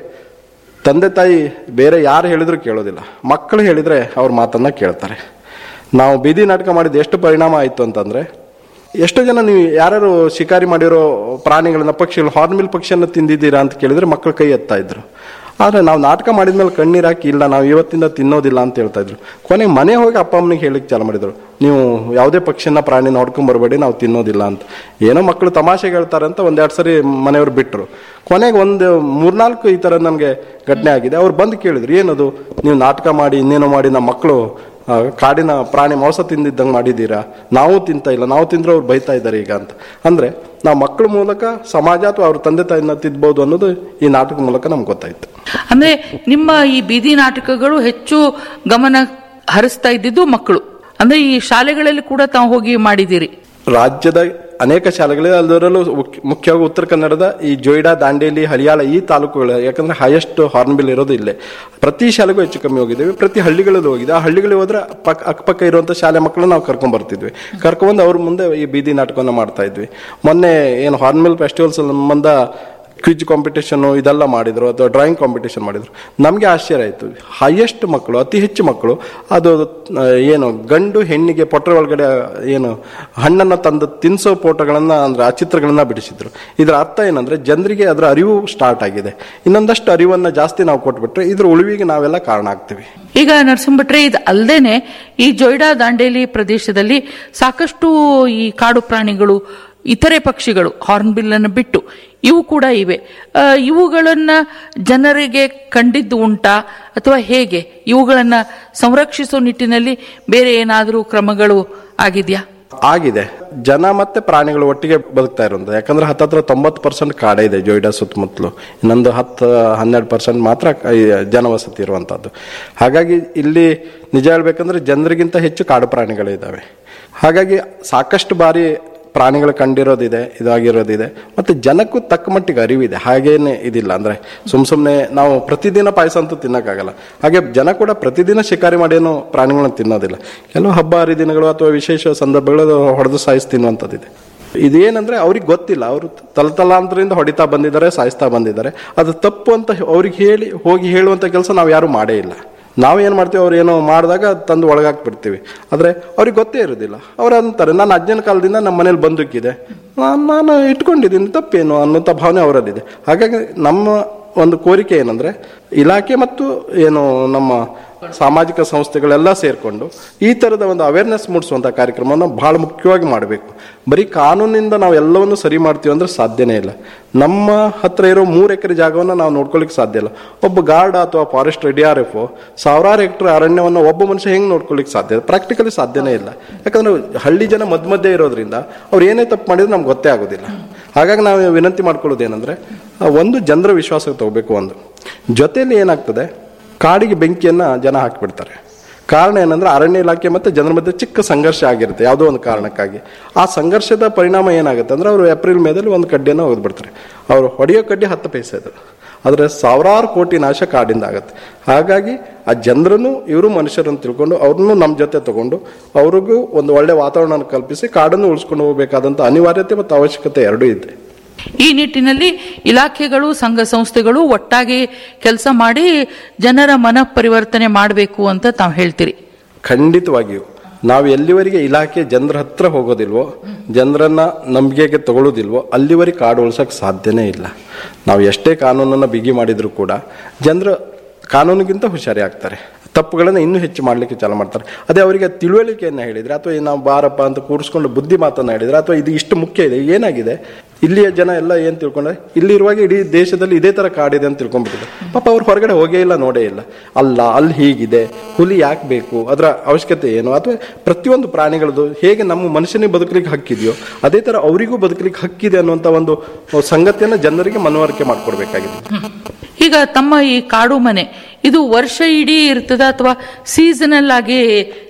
ತಂದೆ ತಾಯಿ ಬೇರೆ ಯಾರು ಹೇಳಿದ್ರು ಕೇಳೋದಿಲ್ಲ ಮಕ್ಕಳು ಹೇಳಿದರೆ ಅವ್ರ ಮಾತನ್ನ ಕೇಳ್ತಾರೆ ನಾವು ಬೀದಿ ನಾಟಕ ಮಾಡಿದ್ದು ಎಷ್ಟು ಪರಿಣಾಮ ಆಯಿತು ಅಂತಂದರೆ ಎಷ್ಟೋ ಜನ ನೀವು ಯಾರು ಶಿಕಾರಿ ಮಾಡಿರೋ ಪ್ರಾಣಿಗಳನ್ನ ಪಕ್ಷಿಗಳು ಹಾರ್ನ್ಬಿಲ್ ಪಕ್ಷಿಯನ್ನು ತಿಂದಿದ್ದೀರಾ ಅಂತ ಕೇಳಿದ್ರೆ ಮಕ್ಕಳು ಕೈ ಎತ್ತಾ ಇದ್ರು ಆದರೆ ನಾವು ನಾಟಕ ಮಾಡಿದ್ಮೇಲೆ ಕಣ್ಣೀರು ಹಾಕಿ ಇಲ್ಲ ನಾವು ಇವತ್ತಿಂದ ತಿನ್ನೋದಿಲ್ಲ ಅಂತ ಹೇಳ್ತಾ ಇದ್ರು ಕೊನೆಗೆ ಮನೆ ಹೋಗಿ ಅಪ್ಪ ಅಮ್ಮನಿಗೆ ಹೇಳಿಕ್ಕೆ ಚಾಲು ಮಾಡಿದ್ರು ನೀವು ಯಾವುದೇ ಪಕ್ಷಿನ ಪ್ರಾಣಿ ನೋಡ್ಕೊಂಡ್ ಬರಬೇಡಿ ನಾವು ತಿನ್ನೋದಿಲ್ಲ ಅಂತ ಏನೋ ಮಕ್ಕಳು ತಮಾಷೆಗೆ ಹೇಳ್ತಾರೆ ಅಂತ ಒಂದೆರಡು ಸರಿ ಮನೆಯವರು ಬಿಟ್ಟರು ಕೊನೆಗೆ ಒಂದು ಮೂರ್ನಾಲ್ಕು ಈ ಥರ ನನಗೆ ಘಟನೆ ಆಗಿದೆ ಅವ್ರು ಬಂದು ಕೇಳಿದ್ರು ಏನದು ನೀವು ನಾಟಕ ಮಾಡಿ ಇನ್ನೇನೋ ಮಾಡಿ ನಮ್ಮ ಮಕ್ಕಳು ಆ, ಕಾಡಿನ ಪ್ರಾಣಿ ಮಾಂಸ ತಿಂದಿದ್ದಂಗೆ ಮಾಡಿದ್ದೀರಾ ನಾವು ತಿಂತ ಇಲ್ಲ ನಾವು ತಿಂದ್ರೆ ಅವ್ರು ಬೈತಾ ಇದ್ದಾರೆ ಈಗ ಅಂತ ಅಂದ್ರೆ ನಾವು ಮಕ್ಕಳ ಮೂಲಕ ಸಮಾಜ ಅಥವಾ ಅವ್ರ ತಂದೆ ತಾಯಿನ ತಿದ್ಬೋದು ಅನ್ನೋದು ಈ ನಾಟಕ ಮೂಲಕ ನಮ್ಗೆ ಗೊತ್ತಾಯ್ತು ಅಂದ್ರೆ ನಿಮ್ಮ ಈ ಬೀದಿ ನಾಟಕಗಳು ಹೆಚ್ಚು ಗಮನ ಹರಿಸ್ತಾ ಇದ್ದಿದ್ದು ಮಕ್ಕಳು ಅಂದ್ರೆ ಈ ಶಾಲೆಗಳಲ್ಲಿ ಕೂಡ ತಾವು ಹೋಗಿ ಮಾಡಿದ್ದೀರಿ ರಾಜ್ಯದ ಅನೇಕ ಶಾಲೆಗಳಲ್ಲಿ ಅದರಲ್ಲೂ ಮುಖ್ಯ- ಮುಖ್ಯವಾಗಿ ಉತ್ತರ ಕನ್ನಡದ ಈ ಜೊಯ್ಡಾ ದಾಂಡೇಲಿ ಹಳಿಯಾಳ ಈ ತಾಲೂಕುಗಳು ಯಾಕಂದ್ರೆ ಹೈಯೆಸ್ಟ್ ಹಾರ್ನ್ಬಿಲ್ ಇರೋದು ಇಲ್ಲೇ ಪ್ರತಿ ಶಾಲೆಗೂ ಹೆಚ್ಚು ಕಮ್ಮಿ ಹೋಗಿದ್ದೇವೆ ಪ್ರತಿ ಹಳ್ಳಿಗಳಲ್ಲಿ ಹೋಗಿದೆ ಆ ಹಳ್ಳಿಗಳಿಗೆ ಹೋದ್ರೆ ಪಕ್ಕ ಅಕ್ಕಪಕ್ಕ ಇರುವಂತ ಶಾಲೆ ಮಕ್ಕಳನ್ನ ನಾವು ಕರ್ಕೊಂಡ್ ಬರ್ತಿದ್ವಿ ಕರ್ಕೊಂಡ್ಬಂದು ಅವ್ರ ಮುಂದೆ ಈ ಬೀದಿ ನಾಟಕವನ್ನ ಮಾಡ್ತಾ ಇದ್ವಿ ಮೊನ್ನೆ ಏನು ಹಾರ್ನ್ಬಿಲ್ ಫೆಸ್ಟಿವಲ್ಸ್ ಸಂಬಂಧ ಕ್ವಿಜ್ ಕಾಂಪಿಟೇಷನ್ ಇದೆಲ್ಲ ಮಾಡಿದ್ರು ಅಥವಾ ಡ್ರಾಯಿಂಗ್ ಕಾಂಪಿಟೇಷನ್ ಮಾಡಿದ್ರು ನಮಗೆ ಆಶ್ಚರ್ಯ ಆಯಿತು ಹೈಯೆಸ್ಟ್ ಮಕ್ಕಳು ಅತಿ ಹೆಚ್ಚು ಮಕ್ಕಳು ಅದು ಆ, ಏನು ಗಂಡು ಹೆಣ್ಣಿಗೆ ಪೊಟ್ರೆ ಒಳಗಡೆ ಏನು ಹಣ್ಣನ್ನು ತಂದು ತಿನ್ಸೋ ಫೋಟೋಗಳನ್ನ ಅಂದ್ರೆ ಆ ಚಿತ್ರಗಳನ್ನ ಬಿಡಿಸಿದ್ರು ಇದರ ಅರ್ಥ ಏನಂದ್ರೆ ಜನರಿಗೆ ಅದರ ಅರಿವು ಸ್ಟಾರ್ಟ್ ಆಗಿದೆ ಇನ್ನೊಂದಷ್ಟು ಅರಿವನ್ನ ಜಾಸ್ತಿ ನಾವು ಕೊಟ್ಬಿಟ್ರೆ ಇದ್ರ ಉಳಿವಿಗೆ ನಾವೆಲ್ಲ ಕಾರಣ ಆಗ್ತೀವಿ ಈಗ ನರಸಿಂಹಟ್ರೆ ಇದು ಅಲ್ಲದೇನೆ ಈ ಜೊಯ್ಡಾ ದಾಂಡೇಲಿ ಪ್ರದೇಶದಲ್ಲಿ ಸಾಕಷ್ಟು ಈ ಕಾಡು ಪ್ರಾಣಿಗಳು ಇತರೆ ಪಕ್ಷಿಗಳು ಹಾರ್ನ್ಬಿಲ್ ಅನ್ನು ಬಿಟ್ಟು ಇವು ಕೂಡ ಇವೆ ಆ, ಇವುಗಳನ್ನ ಜನರಿಗೆ ಕಂಡಿದ್ದು ಉಂಟಾ ಅಥವಾ ಹೇಗೆ ಇವುಗಳನ್ನ ಸಂರಕ್ಷಿಸೋ ನಿಟ್ಟಿನಲ್ಲಿ ಬೇರೆ ಏನಾದರೂ ಕ್ರಮಗಳು ಆಗಿದೆಯಾ ಆಗಿದೆ ಜನ ಮತ್ತೆ ಪ್ರಾಣಿಗಳು ಒಟ್ಟಿಗೆ ಬದುಕ್ತಾ ಇರೋದು ಯಾಕಂದ್ರೆ ಹತ್ತತ್ರ ತೊಂಬತ್ತು ಪರ್ಸೆಂಟ್ ಕಾಡೇ ಇದೆ ಜೊಯ್ಡಾ ಸುತ್ತಮುತ್ತಲು ಇನ್ನೊಂದು ಹತ್ತು ಹನ್ನೆರಡು ಪರ್ಸೆಂಟ್ ಮಾತ್ರ ಕ- ಈ ಜನವಸತಿ ಇರುವಂತದ್ದು ಹಾಗಾಗಿ ಇಲ್ಲಿ ನಿಜ ಹೇಳ್ಬೇಕಂದ್ರೆ ಜನರಿಗಿಂತ ಹೆಚ್ಚು ಕಾಡು ಪ್ರಾಣಿಗಳಿದ್ದಾವೆ ಹಾಗಾಗಿ ಸಾಕಷ್ಟು ಬಾರಿ ಪ್ರಾಣಿಗಳು ಕಂಡಿರೋದಿದೆ ಇದಾಗಿರೋದಿದೆ ಮತ್ತೆ ಜನಕ್ಕೂ ತಕ್ಕ ಮಟ್ಟಿಗೆ ಅರಿವಿದೆ ಹಾಗೇನೆ ಇದಿಲ್ಲ ಅಂದ್ರೆ ಸುಮ್ ಸುಮ್ನೆ ನಾವು ಪ್ರತಿದಿನ ಪಾಯಸ ಅಂತೂ ತಿನ್ನಕ್ಕಾಗಲ್ಲ ಹಾಗೆ ಜನ ಕೂಡ ಪ್ರತಿದಿನ ಶಿಕಾರಿ ಮಾಡೇನು ಪ್ರಾಣಿಗಳನ್ನ ತಿನ್ನೋದಿಲ್ಲ ಕೆಲವು ಹಬ್ಬ ಹರಿದಿನಗಳು ಅಥವಾ ವಿಶೇಷ ಸಂದರ್ಭಗಳು ಹೊಡೆದು ಸಾಯಿಸಿ ತಿನ್ನುವಂಥದ್ದಿದೆ ಇದೇನಂದ್ರೆ ಅವ್ರಿಗೆ ಗೊತ್ತಿಲ್ಲ ಅವರು ತಲತಲಾಂತರದಿಂದ ಹೊಡಿತಾ ಬಂದಿದ್ದಾರೆ ಸಾಯಿಸ್ತಾ ಬಂದಿದ್ದಾರೆ ಅದು ತಪ್ಪು ಅಂತ ಅವ್ರಿಗೆ ಹೇಳಿ ಹೋಗಿ ಹೇಳುವಂತ ಕೆಲಸ ನಾವು ಯಾರು ಮಾಡೇ ಇಲ್ಲ ನಾವೇನು ಮಾಡ್ತೀವಿ ಅವ್ರು ಏನೋ ಮಾಡಿದಾಗ ತಂದು ಒಳಗಾಕ್ಬಿಡ್ತೀವಿ ಆದರೆ ಅವ್ರಿಗೆ ಗೊತ್ತೇ ಇರೋದಿಲ್ಲ ಅವ್ರು ಅಂತಾರೆ ನಾನು ಅಜ್ಜನ ಕಾಲದಿಂದ ನಮ್ಮ ಮನೇಲಿ ಬಂದೂಕಿದೆ ನಾನು ನಾನು ಇಟ್ಕೊಂಡಿದ್ದೀನಿ ತಪ್ಪೇನು ಅನ್ನೋಂಥ ಭಾವನೆ ಅವರಲ್ಲಿದೆ ಹಾಗಾಗಿ ನಮ್ಮ ಒಂದು ಕೋರಿಕೆ ಏನಂದ್ರೆ ಇಲಾಖೆ ಮತ್ತು ಏನು ನಮ್ಮ ಸಾಮಾಜಿಕ ಸಂಸ್ಥೆಗಳೆಲ್ಲ ಸೇರಿಕೊಂಡು ಈ ಥರದ ಒಂದು ಅವೇರ್ನೆಸ್ ಮೂಡಿಸುವಂಥ ಕಾರ್ಯಕ್ರಮವನ್ನು ಬಹಳ ಮುಖ್ಯವಾಗಿ ಮಾಡಬೇಕು ಬರೀ ಕಾನೂನಿಂದ ನಾವು ಎಲ್ಲವನ್ನು ಸರಿ ಮಾಡ್ತೀವಿ ಅಂದ್ರೆ ಸಾಧ್ಯನೇ ಇಲ್ಲ ನಮ್ಮ ಹತ್ರ ಇರೋ ಮೂರು ಎಕರೆ ಜಾಗವನ್ನು ನಾವು ನೋಡ್ಕೊಳ್ಳಿಕ್ಕೆ ಸಾಧ್ಯ ಇಲ್ಲ ಒಬ್ಬ ಗಾರ್ಡ್ ಅಥವಾ ಫಾರೆಸ್ಟ್ ಡಿ ಆರ್ ಎಫ್ ಸಾವಿರಾರು ಹೆಕ್ಟರ್ ಅರಣ್ಯವನ್ನು ಒಬ್ಬ ಮನುಷ್ಯ ಹೆಂಗೆ ನೋಡ್ಕೊಳ್ಳಿಕ್ಕೆ ಸಾಧ್ಯ ಪ್ರಾಕ್ಟಿಕಲಿ ಸಾಧ್ಯನೇ ಇಲ್ಲ ಯಾಕಂದ್ರೆ ಹಳ್ಳಿ ಜನ ಮಧ್ಯ ಮಧ್ಯೆ ಇರೋದ್ರಿಂದ ಅವ್ರು ಏನೇ ತಪ್ಪು ಮಾಡಿದ್ರು ನಮ್ಗೆ ಗೊತ್ತೇ ಆಗೋದಿಲ್ಲ ಹಾಗಾಗಿ ನಾವು ವಿನಂತಿ ಮಾಡ್ಕೊಳ್ಳೋದು ಏನಂದ್ರೆ ಆ ಒಂದು ಜನರ ವಿಶ್ವಾಸಕ್ಕೆ ತಗೋಬೇಕು ಒಂದು ಜೊತೆಯಲ್ಲಿ ಏನಾಗ್ತದೆ ಕಾಡಿಗೆ ಬೆಂಕಿಯನ್ನ ಜನ ಹಾಕಿಬಿಡ್ತಾರೆ ಕಾರಣ ಏನಂದ್ರೆ ಅರಣ್ಯ ಇಲಾಖೆ ಮತ್ತೆ ಜನರ ಮಧ್ಯೆ ಚಿಕ್ಕ ಸಂಘರ್ಷ ಆಗಿರುತ್ತೆ ಯಾವುದೋ ಒಂದು ಕಾರಣಕ್ಕಾಗಿ ಆ ಸಂಘರ್ಷದ ಪರಿಣಾಮ ಏನಾಗುತ್ತೆ ಅಂದ್ರೆ ಅವರು ಏಪ್ರಿಲ್ ಮೇದಲ್ಲಿ ಒಂದು ಕಡ್ಡಿಯನ್ನು ಒಗೆದ್ಬಿಡ್ತಾರೆ ಅವರು ಹೊಡೆಯೋ ಕಡ್ಡಿ ಹತ್ತು ಪೈಸೆ ಅದು ಆದರೆ ಸಾವಿರಾರು ಕೋಟಿ ನಾಶ ಕಾಡಿಂದ ಆಗುತ್ತೆ ಹಾಗಾಗಿ ಆ ಜನರನ್ನು ಇವರು ಮನುಷ್ಯರನ್ನು ತಿಳ್ಕೊಂಡು ಅವ್ರನ್ನು ನಮ್ಮ ಜೊತೆ ತಗೊಂಡು ಅವ್ರಿಗೂ ಒಂದು ಒಳ್ಳೆ ವಾತಾವರಣ ಕಲ್ಪಿಸಿ ಕಾಡನ್ನು ಉಳಿಸ್ಕೊಂಡು ಹೋಗಬೇಕಾದಂಥ ಅನಿವಾರ್ಯತೆ ಮತ್ತು ಅವಶ್ಯಕತೆ ಎರಡೂ ಇದೆ ಈ ನಿಟ್ಟಿನಲ್ಲಿ ಇಲಾಖೆಗಳು ಸಂಘ ಸಂಸ್ಥೆಗಳು ಒಟ್ಟಾಗಿ ಕೆಲಸ ಮಾಡಿ ಜನರ ಮನ ಪರಿವರ್ತನೆ ಮಾಡಬೇಕು ಅಂತ ತಾವು ಹೇಳ್ತೀರಿ ಖಂಡಿತವಾಗಿಯೂ ನಾವು ಎಲ್ಲಿವರೆಗೆ ಇಲಾಖೆ ಜನರ ಹತ್ರ ಹೋಗೋದಿಲ್ವೋ ಜನರನ್ನ ನಂಬಿಕೆಗೆ ತಗೊಳ್ಳೋದಿಲ್ವೋ ಅಲ್ಲಿವರೆಗೆ ಕಾಡು ಉಳ್ಸಕ್ ಸಾಧ್ಯನೇ ಇಲ್ಲ ನಾವು ಎಷ್ಟೇ ಕಾನೂನನ್ನ ಬಿಗಿ ಮಾಡಿದ್ರು ಕೂಡ ಜನರು ಕಾನೂನಿಗಿಂತ ಹುಷಾರಿ ಆಗ್ತಾರೆ ತಪ್ಪುಗಳನ್ನು ಇನ್ನೂ ಹೆಚ್ಚು ಮಾಡಲಿಕ್ಕೆ ಚಾಲು ಮಾಡ್ತಾರೆ ಅದೇ ಅವರಿಗೆ ತಿಳುವಳಿಕೆಯನ್ನು ಹೇಳಿದ್ರೆ ಅಥವಾ ಈ ನಾವು ಬಾರಪ್ಪ ಅಂತ ಕೂರಿಸ್ಕೊಂಡು ಬುದ್ಧಿ ಮಾತನ್ನ ಹೇಳಿದ್ರೆ ಅಥವಾ ಇದು ಇಷ್ಟು ಮುಖ್ಯ ಇದೆ ಏನಾಗಿದೆ ಇಲ್ಲಿಯ ಜನ ಎಲ್ಲ ಏನ್ ತಿಳ್ಕೊಂಡ್ರೆ ಇಲ್ಲಿರುವಾಗ ಇಡೀ ದೇಶದಲ್ಲಿ ಇದೇ ತರ ಕಾಡಿದೆ ಅಂತ ತಿಳ್ಕೊಂಡ್ಬಿಟ್ಟಿದೆ ಪಾಪ ಅವ್ರು ಹೊರಗಡೆ ಹೋಗೇ ಇಲ್ಲ ನೋಡೇ ಇಲ್ಲ ಅಲ್ಲ ಅಲ್ಲಿ ಹೀಗಿದೆ ಹುಲಿ ಯಾಕೆ ಬೇಕು ಅದರ ಅವಶ್ಯಕತೆ ಏನು ಅಥವಾ ಪ್ರತಿಯೊಂದು ಪ್ರಾಣಿಗಳದ್ದು ಹೇಗೆ ನಮ್ಮ ಮನುಷ್ಯನಿಗೆ ಬದುಕಲಿಕ್ಕೆ ಹಕ್ಕಿದೆಯೋ ಅದೇ ತರ ಅವರಿಗೂ ಬದುಕಲಿಕ್ಕೆ ಹಕ್ಕಿದೆ ಅನ್ನುವಂತ ಒಂದು ಸಂಗತಿಯನ್ನ ಜನರಿಗೆ ಮನವರಿಕೆ ಮಾಡ್ಕೊಡ್ಬೇಕಾಗಿದೆ ಈಗ ತಮ್ಮ ಈ ಕಾಡು ಮನೆ ಇದು ವರ್ಷ ಇಡೀ ಇರ್ತದ ಅಥವಾ ಸೀಸನಲ್ ಆಗಿ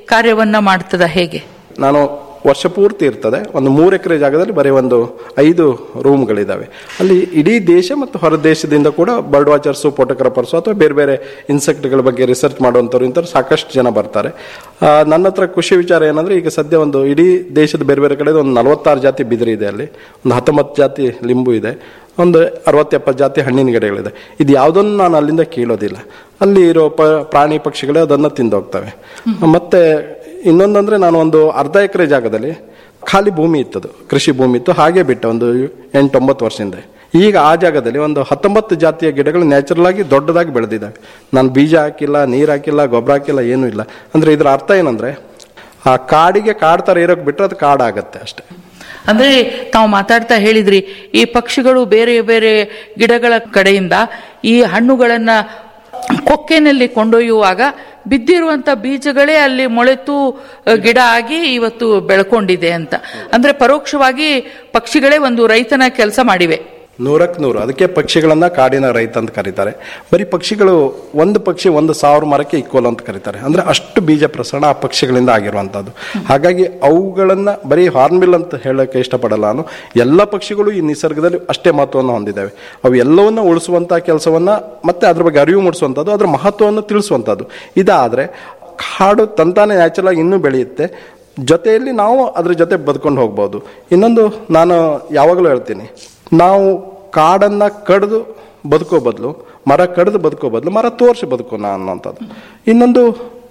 ಕಾರ್ಯವನ್ನ ಮಾಡ್ತದ ಹೇಗೆ ನಾನು ವರ್ಷ ಪೂರ್ತಿ ಇರ್ತದೆ ಒಂದು ಮೂರು ಎಕರೆ ಜಾಗದಲ್ಲಿ ಬರೀ ಒಂದು ಐದು ರೂಮ್ಗಳಿದ್ದಾವೆ ಅಲ್ಲಿ ಇಡೀ ದೇಶ ಮತ್ತು ಹೊರ ದೇಶದಿಂದ ಕೂಡ ಬರ್ಡ್ ವಾಚರ್ಸು ಫೋಟೋಗ್ರಾಫರ್ಸು ಅಥವಾ ಬೇರೆ ಬೇರೆ ಇನ್ಸೆಕ್ಟ್ಗಳ ಬಗ್ಗೆ ರಿಸರ್ಚ್ ಮಾಡುವಂಥವ್ರು ಇಂಥವ್ರು ಸಾಕಷ್ಟು ಜನ ಬರ್ತಾರೆ ಆ, ನನ್ನ ಹತ್ರ ಖುಷಿ ವಿಚಾರ ಏನಂದ್ರೆ ಈಗ ಸದ್ಯ ಒಂದು ಇಡೀ ದೇಶದ ಬೇರೆ ಬೇರೆ ಕಡೆ ಒಂದು ನಲವತ್ತಾರು ಜಾತಿ ಬಿದಿರು ಇದೆ ಅಲ್ಲಿ ಒಂದು ಹತ್ತೊಂಬತ್ತು ಜಾತಿ ಲಿಂಬು ಇದೆ ಒಂದು ಅರವತ್ತೆಪ್ಪತ್ತು ಜಾತಿ ಹಣ್ಣಿನ ಗಿಡಗಳಿದೆ ಇದು ಯಾವುದನ್ನು ನಾನು ಅಲ್ಲಿಂದ ಕೀಳೋದಿಲ್ಲ ಅಲ್ಲಿ ಇರೋ ಪ ಪ್ರಾಣಿ ಪಕ್ಷಿಗಳೇ ಅದನ್ನು ತಿಂದೋಗ್ತವೆ ಮತ್ತೆ ಇನ್ನೊಂದಂದ್ರೆ ನಾನು ಒಂದು ಅರ್ಧ ಎಕರೆ ಜಾಗದಲ್ಲಿ ಖಾಲಿ ಭೂಮಿ ಇತ್ತದು ಕೃಷಿ ಭೂಮಿ ಇತ್ತು ಹಾಗೆ ಬಿಟ್ಟೆ ಒಂದು ಎಂಟೊಂಬತ್ತು ವರ್ಷದಿಂದ ಈಗ ಆ ಜಾಗದಲ್ಲಿ ಒಂದು ಹತ್ತೊಂಬತ್ತು ಜಾತಿಯ ಗಿಡಗಳು ನ್ಯಾಚುರಲ್ ಆಗಿ ದೊಡ್ಡದಾಗಿ ಬೆಳೆದಿದ್ದಾವೆ ನಾನು ಬೀಜ ಹಾಕಿಲ್ಲ ನೀರು ಹಾಕಿಲ್ಲ ಗೊಬ್ಬರ ಹಾಕಿಲ್ಲ ಏನೂ ಇಲ್ಲ ಅಂದ್ರೆ ಇದರ ಅರ್ಥ ಏನಂದ್ರೆ ಆ ಕಾಡಿಗೆ ಕಾಡ್ ಥರ ಇರೋಕೆ ಬಿಟ್ಟರೆ ಅದು ಕಾಡಾಗತ್ತೆ ಅಷ್ಟೇ ಅಂದ್ರೆ ತಾವು ಮಾತಾಡ್ತಾ ಹೇಳಿದ್ರಿ ಈ ಪಕ್ಷಿಗಳು ಬೇರೆ ಬೇರೆ ಗಿಡಗಳ ಕಡೆಯಿಂದ ಈ ಹಣ್ಣುಗಳನ್ನ ಕೊಕ್ಕೆನಲ್ಲಿ ಕೊಂಡೊಯ್ಯುವಾಗ ಬಿದ್ದಿರುವಂತ ಬೀಜಗಳೇ ಅಲ್ಲಿ ಮೊಳೆತು ಅ, ಗಿಡ ಆಗಿ ಇವತ್ತು ಬೆಳ್ಕೊಂಡಿದೆ ಅಂತ ಅಂದ್ರೆ ಪರೋಕ್ಷವಾಗಿ ಪಕ್ಷಿಗಳೇ ಒಂದು ರೈತನ ಕೆಲಸ ಮಾಡಿವೆ ನೂರಕ್ಕೆ ನೂರು ಅದಕ್ಕೆ ಪಕ್ಷಿಗಳನ್ನ ಕಾಡಿನ ರೈತ ಅಂತ ಕರೀತಾರೆ ಬರೀ ಪಕ್ಷಿಗಳು ಒಂದು ಪಕ್ಷಿ ಒಂದು ಸಾವಿರ ಮರಕ್ಕೆ ಈಕ್ವಲ್ ಅಂತ ಕರೀತಾರೆ ಅಂದ್ರೆ ಅಷ್ಟು ಬೀಜ ಪ್ರಸರಣ ಆ ಪಕ್ಷಿಗಳಿಂದ ಆಗಿರುವಂತದ್ದು ಹಾಗಾಗಿ ಅವುಗಳನ್ನ ಬರೀ ಹಾರ್ನ್ಬಿಲ್ ಅಂತ ಹೇಳಕ್ಕೆ ಇಷ್ಟಪಡಲ್ಲ ನಾನು ಎಲ್ಲ ಪಕ್ಷಿಗಳು ಈ ನಿಸರ್ಗದಲ್ಲಿ ಅಷ್ಟೇ ಮಹತ್ವವನ್ನು ಹೊಂದಿದ್ದಾವೆ ಅವು ಎಲ್ಲವನ್ನ ಉಳಿಸುವಂತ ಕೆಲಸವನ್ನ ಮತ್ತೆ ಅದ್ರ ಬಗ್ಗೆ ಅರಿವು ಮೂಡಿಸುವಂಥದ್ದು ಅದ್ರ ಮಹತ್ವವನ್ನು ತಿಳಿಸುವಂಥದ್ದು ಇದಾದ್ರೆ ಕಾಡು ತಂತಾನೆ ನ್ಯಾಚುರಲ್ ಆಗಿ ಇನ್ನೂ ಬೆಳೆಯುತ್ತೆ ಜೊತೆಯಲ್ಲಿ ನಾವು ಅದ್ರ ಜೊತೆ ಬದುಕೊಂಡು ಹೋಗ್ಬೋದು ಇನ್ನೊಂದು ನಾನು ಯಾವಾಗಲೂ ಹೇಳ್ತೀನಿ ನಾವು ಕಾಡನ್ನ ಕಡ್ದು ಬದುಕೋ ಬದಲು ಮರ ಕಡ್ದು ಬದುಕೋ ಬದಲು ಮರ ತೋರಿಸಿ ಬದುಕೋಣ ಅನ್ನೋಂಥದ್ದು ಇನ್ನೊಂದು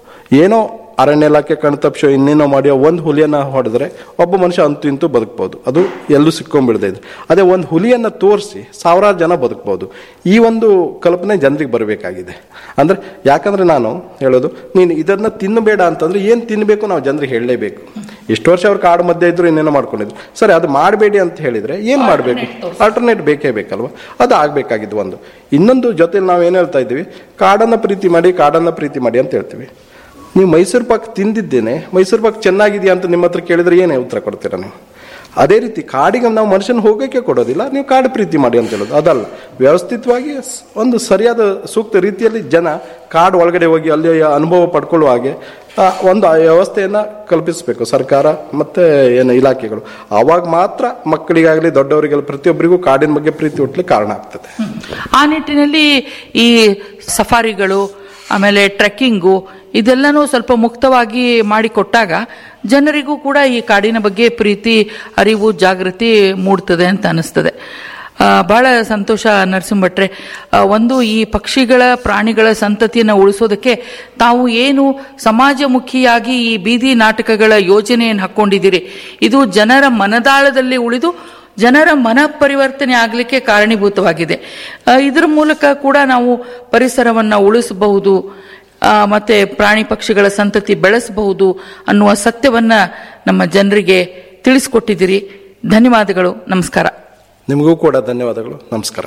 ಏನೋ ಅರಣ್ಯ ಇಲಾಖೆ ಕಣ್ತಪ್ಸೋ ಇನ್ನೇನೋ ಮಾಡಿಯೋ ಒಂದು ಹುಲಿಯನ್ನ ಹೊಡೆದ್ರೆ ಒಬ್ಬ ಮನುಷ್ಯ ಅಂತೂ ಇಂತೂ ಬದುಕ್ಬೋದು ಅದು ಎಲ್ಲೂ ಸಿಕ್ಕೊಂಡ್ಬಿಡದೆ ಇದೆ ಅದೇ ಒಂದು ಹುಲಿಯನ್ನ ತೋರಿಸಿ ಸಾವಿರಾರು ಜನ ಬದುಕ್ಬೋದು ಈ ಒಂದು ಕಲ್ಪನೆ ಜನರಿಗೆ ಬರಬೇಕಾಗಿದೆ ಅಂದ್ರೆ ಯಾಕಂದ್ರೆ ನಾನು ಹೇಳೋದು ನೀನು ಇದನ್ನ ತಿನ್ನಬೇಡ ಅಂತಂದ್ರೆ ಏನು ತಿನ್ನಬೇಕು ನಾವು ಜನರಿಗೆ ಹೇಳಲೇಬೇಕು ಇಷ್ಟು ವರ್ಷ ಅವ್ರು ಕಾಡು ಮಧ್ಯೆ ಇದ್ರು ಇನ್ನೇನೋ ಮಾಡ್ಕೊಂಡಿದ್ರು ಸರಿ ಅದು ಮಾಡಬೇಡಿ ಅಂತ ಹೇಳಿದ್ರೆ ಏನು ಮಾಡಬೇಕು ಆಲ್ಟರ್ನೇಟ್ ಬೇಕೇ ಬೇಕಲ್ವಾ ಅದು ಆಗ್ಬೇಕಾಗಿದ್ದು ಒಂದು ಇನ್ನೊಂದು ಜೊತೆಲಿ ನಾವು ಏನು ಹೇಳ್ತಾ ಇದ್ದೀವಿ ಕಾಡನ್ನ ಪ್ರೀತಿ ಮಾಡಿ ಕಾಡನ್ನ ಪ್ರೀತಿ ಮಾಡಿ ಅಂತ ಹೇಳ್ತೀವಿ ನೀವು ಮೈಸೂರು ಪಾಕ್ ತಿಂದಿದ್ದೇನೆ ಮೈಸೂರು ಪಾಕ್ ಚೆನ್ನಾಗಿದೆಯಾ ಅಂತ ನಿಮ್ಮ ಹತ್ರ ಕೇಳಿದ್ರೆ ಏನೇ ಉತ್ತರ ಕೊಡ್ತೀರಾ ನೀವು ಅದೇ ರೀತಿ ಕಾಡಿಗೆ ನಾವು ಮನುಷ್ಯನ ಹೋಗೋಕೆ ಕೊಡೋದಿಲ್ಲ ನೀವು ಕಾಡು ಪ್ರೀತಿ ಮಾಡಿ ಅಂತ ಹೇಳೋದು ಅದಲ್ಲ ವ್ಯವಸ್ಥಿತವಾಗಿ ಸ್- ಒಂದು ಸರಿಯಾದ ಸೂಕ್ತ ರೀತಿಯಲ್ಲಿ ಜನ ಕಾಡು ಒಳಗಡೆ ಹೋಗಿ ಅಲ್ಲಿ ಅನುಭವ ಪಡ್ಕೊಳ್ಳುವ ಹಾಗೆ ಆ, ಒಂದು ಆ ವ್ಯವಸ್ಥೆಯನ್ನ ಕಲ್ಪಿಸಬೇಕು ಸರ್ಕಾರ ಮತ್ತೆ ಏನು ಇಲಾಖೆಗಳು ಆವಾಗ ಮಾತ್ರ ಮಕ್ಕಳಿಗಾಗಲಿ ದೊಡ್ಡವರಿಗೆಲ್ಲ ಪ್ರತಿಯೊಬ್ಬರಿಗೂ ಕಾಡಿನ ಬಗ್ಗೆ ಪ್ರೀತಿ ಹುಟ್ಟಲಿಕ್ಕೆ ಕಾರಣ ಆಗ್ತದೆ ಆ ನಿಟ್ಟಿನಲ್ಲಿ ಈ ಸಫಾರಿಗಳು ಆಮೇಲೆ ಟ್ರೆಕ್ಕಿಂಗು ಇದೆಲ್ಲನೂ ಸ್ವಲ್ಪ ಮುಕ್ತವಾಗಿ ಮಾಡಿಕೊಟ್ಟಾಗ ಜನರಿಗೂ ಕೂಡ ಈ ಕಾಡಿನ ಬಗ್ಗೆ ಪ್ರೀತಿ ಅರಿವು ಜಾಗೃತಿ ಮೂಡ್ತದೆ ಅಂತ ಅನಿಸ್ತದೆ ಆ, ಬಹಳ ಸಂತೋಷ ನರಸಿಂಹಟ್ರೆ ಆ, ಒಂದು ಈ ಪಕ್ಷಿಗಳ ಪ್ರಾಣಿಗಳ ಸಂತತಿಯನ್ನು ಉಳಿಸೋದಕ್ಕೆ ತಾವು ಏನು ಸಮಾಜಮುಖಿಯಾಗಿ ಈ ಬೀದಿ ನಾಟಕಗಳ ಯೋಜನೆಯನ್ನು ಹಾಕೊಂಡಿದ್ದೀರಿ ಇದು ಜನರ ಮನದಾಳದಲ್ಲಿ ಉಳಿದು ಜನರ ಮನ ಪರಿವರ್ತನೆ ಆಗಲಿಕ್ಕೆ ಕಾರಣೀಭೂತವಾಗಿದೆ ಆ, ಇದರ ಮೂಲಕ ಕೂಡ ನಾವು ಪರಿಸರವನ್ನು ಉಳಿಸಬಹುದು ಆ, ಮತ್ತೆ ಪ್ರಾಣಿ ಪಕ್ಷಿಗಳ ಸಂತತಿ ಬೆಳೆಸಬಹುದು ಅನ್ನುವ ಸತ್ಯವನ್ನ ನಮ್ಮ ಜನರಿಗೆ ತಿಳಿಸ್ಕೊಟ್ಟಿದ್ದೀರಿ ಧನ್ಯವಾದಗಳು ನಮಸ್ಕಾರ ನಿಮಗೂ ಕೂಡ ಧನ್ಯವಾದಗಳು ನಮಸ್ಕಾರ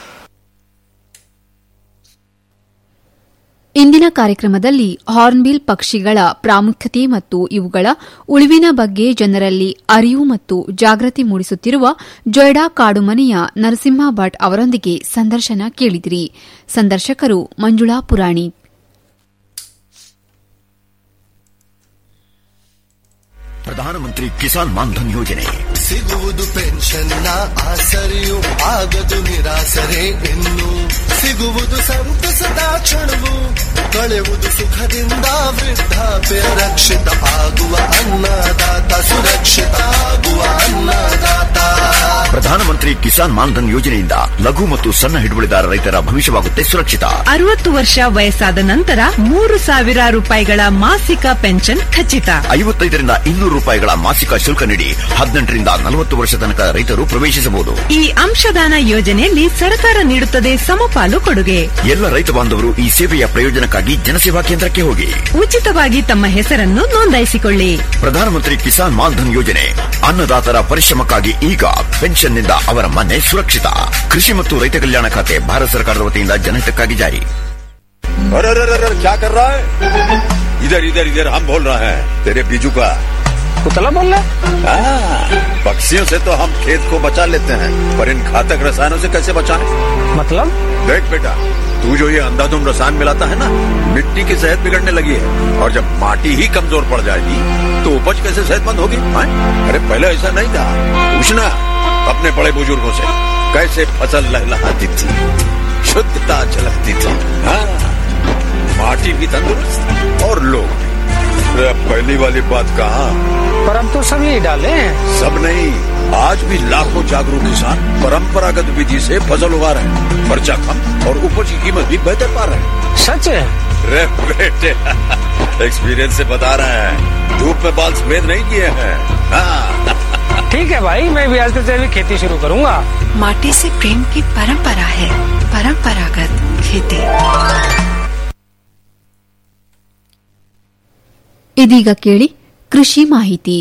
ಇಂದಿನ ಕಾರ್ಯಕ್ರಮದಲ್ಲಿ ಹಾರ್ನ್ಬಿಲ್ ಪಕ್ಷಿಗಳ ಪ್ರಾಮುಖ್ಯತೆ ಮತ್ತು ಇವುಗಳ ಉಳಿವಿನ ಬಗ್ಗೆ ಜನರಲ್ಲಿ ಅರಿವು ಮತ್ತು ಜಾಗೃತಿ ಮೂಡಿಸುತ್ತಿರುವ ಜೊಯ್ಡಾ ಕಾಡುಮನೆಯ ನರಸಿಂಹ ಭಟ್ ಅವರೊಂದಿಗೆ ಸಂದರ್ಶನ ಕೇಳಿದಿರಿ ಸಂದರ್ಶಕರು ಮಂಜುಳಾ ಪುರಾಣಿ ಪ್ರಧಾನಮಂತ್ರಿ ಕಿಸಾನ್ ಮಾನ್ಧನ್ ಯೋಜನೆ ಸಿಗುವುದು ಪೆನ್ಷನ್ನ ಆಸರೆಯು ಆಗದು ನಿರಾಸರೆ ಇನ್ನು ಸಿಗುವುದು ಸಂತಸದ ಕ್ಷಣವು ಕಳೆಯುವುದು ಸುಖದಿಂದ ವೃದ್ಧಾಪ್ಯ ರಕ್ಷಿತ ಆಗುವ ಅನ್ನದಾತ ಸುರಕ್ಷಿತ ಆಗುವ ಅನ್ನದಾತ ಪ್ರಧಾನಮಂತ್ರಿ ಕಿಸಾನ್ ಮಾನ್ಧನ್ ಯೋಜನೆಯಿಂದ ಲಘು ಮತ್ತು ಸಣ್ಣ ಹಿಡುವಳಿದಾರ ರೈತರ ಭವಿಷ್ಯವಾಗುತ್ತೆ ಸುರಕ್ಷಿತ ಅರವತ್ತು ವರ್ಷ ವಯಸ್ಸಾದ ನಂತರ ಮೂರು ಸಾವಿರ ರೂಪಾಯಿಗಳ ಮಾಸಿಕ ಪೆನ್ಷನ್ ಖಚಿತ ಐವತ್ತೈದರಿಂದ ಇನ್ನೂರು ರೂಪಾಯಿಗಳ ಮಾಸಿಕ ಶುಲ್ಕ ನೀಡಿ ಹದಿನೆಂಟರಿಂದ ನಲವತ್ತು ವರ್ಷ ತನಕ ರೈತರು ಪ್ರವೇಶಿಸಬಹುದು ಈ ಅಂಶದಾನ ಯೋಜನೆಯಲ್ಲಿ ಸರ್ಕಾರ ನೀಡುತ್ತದೆ ಸಮಪಾಲು ಕೊಡುಗೆ ಎಲ್ಲ ರೈತ ಬಾಂಧವರು ಈ ಸೇವೆಯ ಪ್ರಯೋಜನಕ್ಕಾಗಿ ಜನಸೇವಾ ಕೇಂದ್ರಕ್ಕೆ ಹೋಗಿ ಉಚಿತವಾಗಿ ತಮ್ಮ ಹೆಸರನ್ನು ನೋಂದಾಯಿಸಿಕೊಳ್ಳಿ ಪ್ರಧಾನಮಂತ್ರಿ ಕಿಸಾನ್ ಮಾನ್ಧನ್ ಯೋಜನೆ ಅನ್ನದಾತರ ಪರಿಶ್ರಮಕ್ಕಾಗಿ ಈಗ ಪೆನ್ಷನ್ನಿಂದ ಅವರ ಮನೆ ಸುರಕ್ಷಿತ ಕೃಷಿ ಮತ್ತು ರೈತ ಕಲ್ಯಾಣ ಖಾತೆ ಭಾರತ ಸರ್ಕಾರದ ವತಿಯಿಂದ ಜನಹಿತಕ್ಕಾಗಿ ಜಾರಿ अरे अरे अरे अरे, क्या कर रहा है इधर इधर इधर हम बोल रहे हैं तेरे बीजू का पुतला बोल रहा पक्षियों से तो हम खेत को बचा लेते हैं पर इन घातक रसायनों से कैसे बचाएं? मतलब देख बेटा तू जो ये अंधाधुंध रसायन मिलाता है ना मिट्टी की सेहत बिगड़ने लगी है और जब माटी ही कमजोर पड़ जाएगी तो उपज कैसे सेहतमंद होगी हाँ? अरे पहले ऐसा नहीं था पूछना अपने बड़े बुजुर्गों से कैसे फसल लहलहाती थी शुद्धता झलकती थी हाँ माटी भी तंदुरुस्त और लोग भी अरे अब पहली वाली बात कहा पर अब तो सब यही डाले हैं सब नहीं आज भी लाखों जागरूक किसान परंपरागत विधि से फसल उगा रहे हैं खर्चा कम और उपज की कीमत भी बेहतर पा रहे हैं सच है रे बेटे एक्सपीरियंस से बता रहे हैं धूप में बाल सफेद नहीं किए हैं हाँ ठीक है भाई मैं भी आज से जैविक खेती शुरू करूंगा माटी से प्रेम की परंपरा है परंपरागत खेती ಇದೀಗ ಕೇಳಿ ಕೃಷಿ ಮಾಹಿತಿ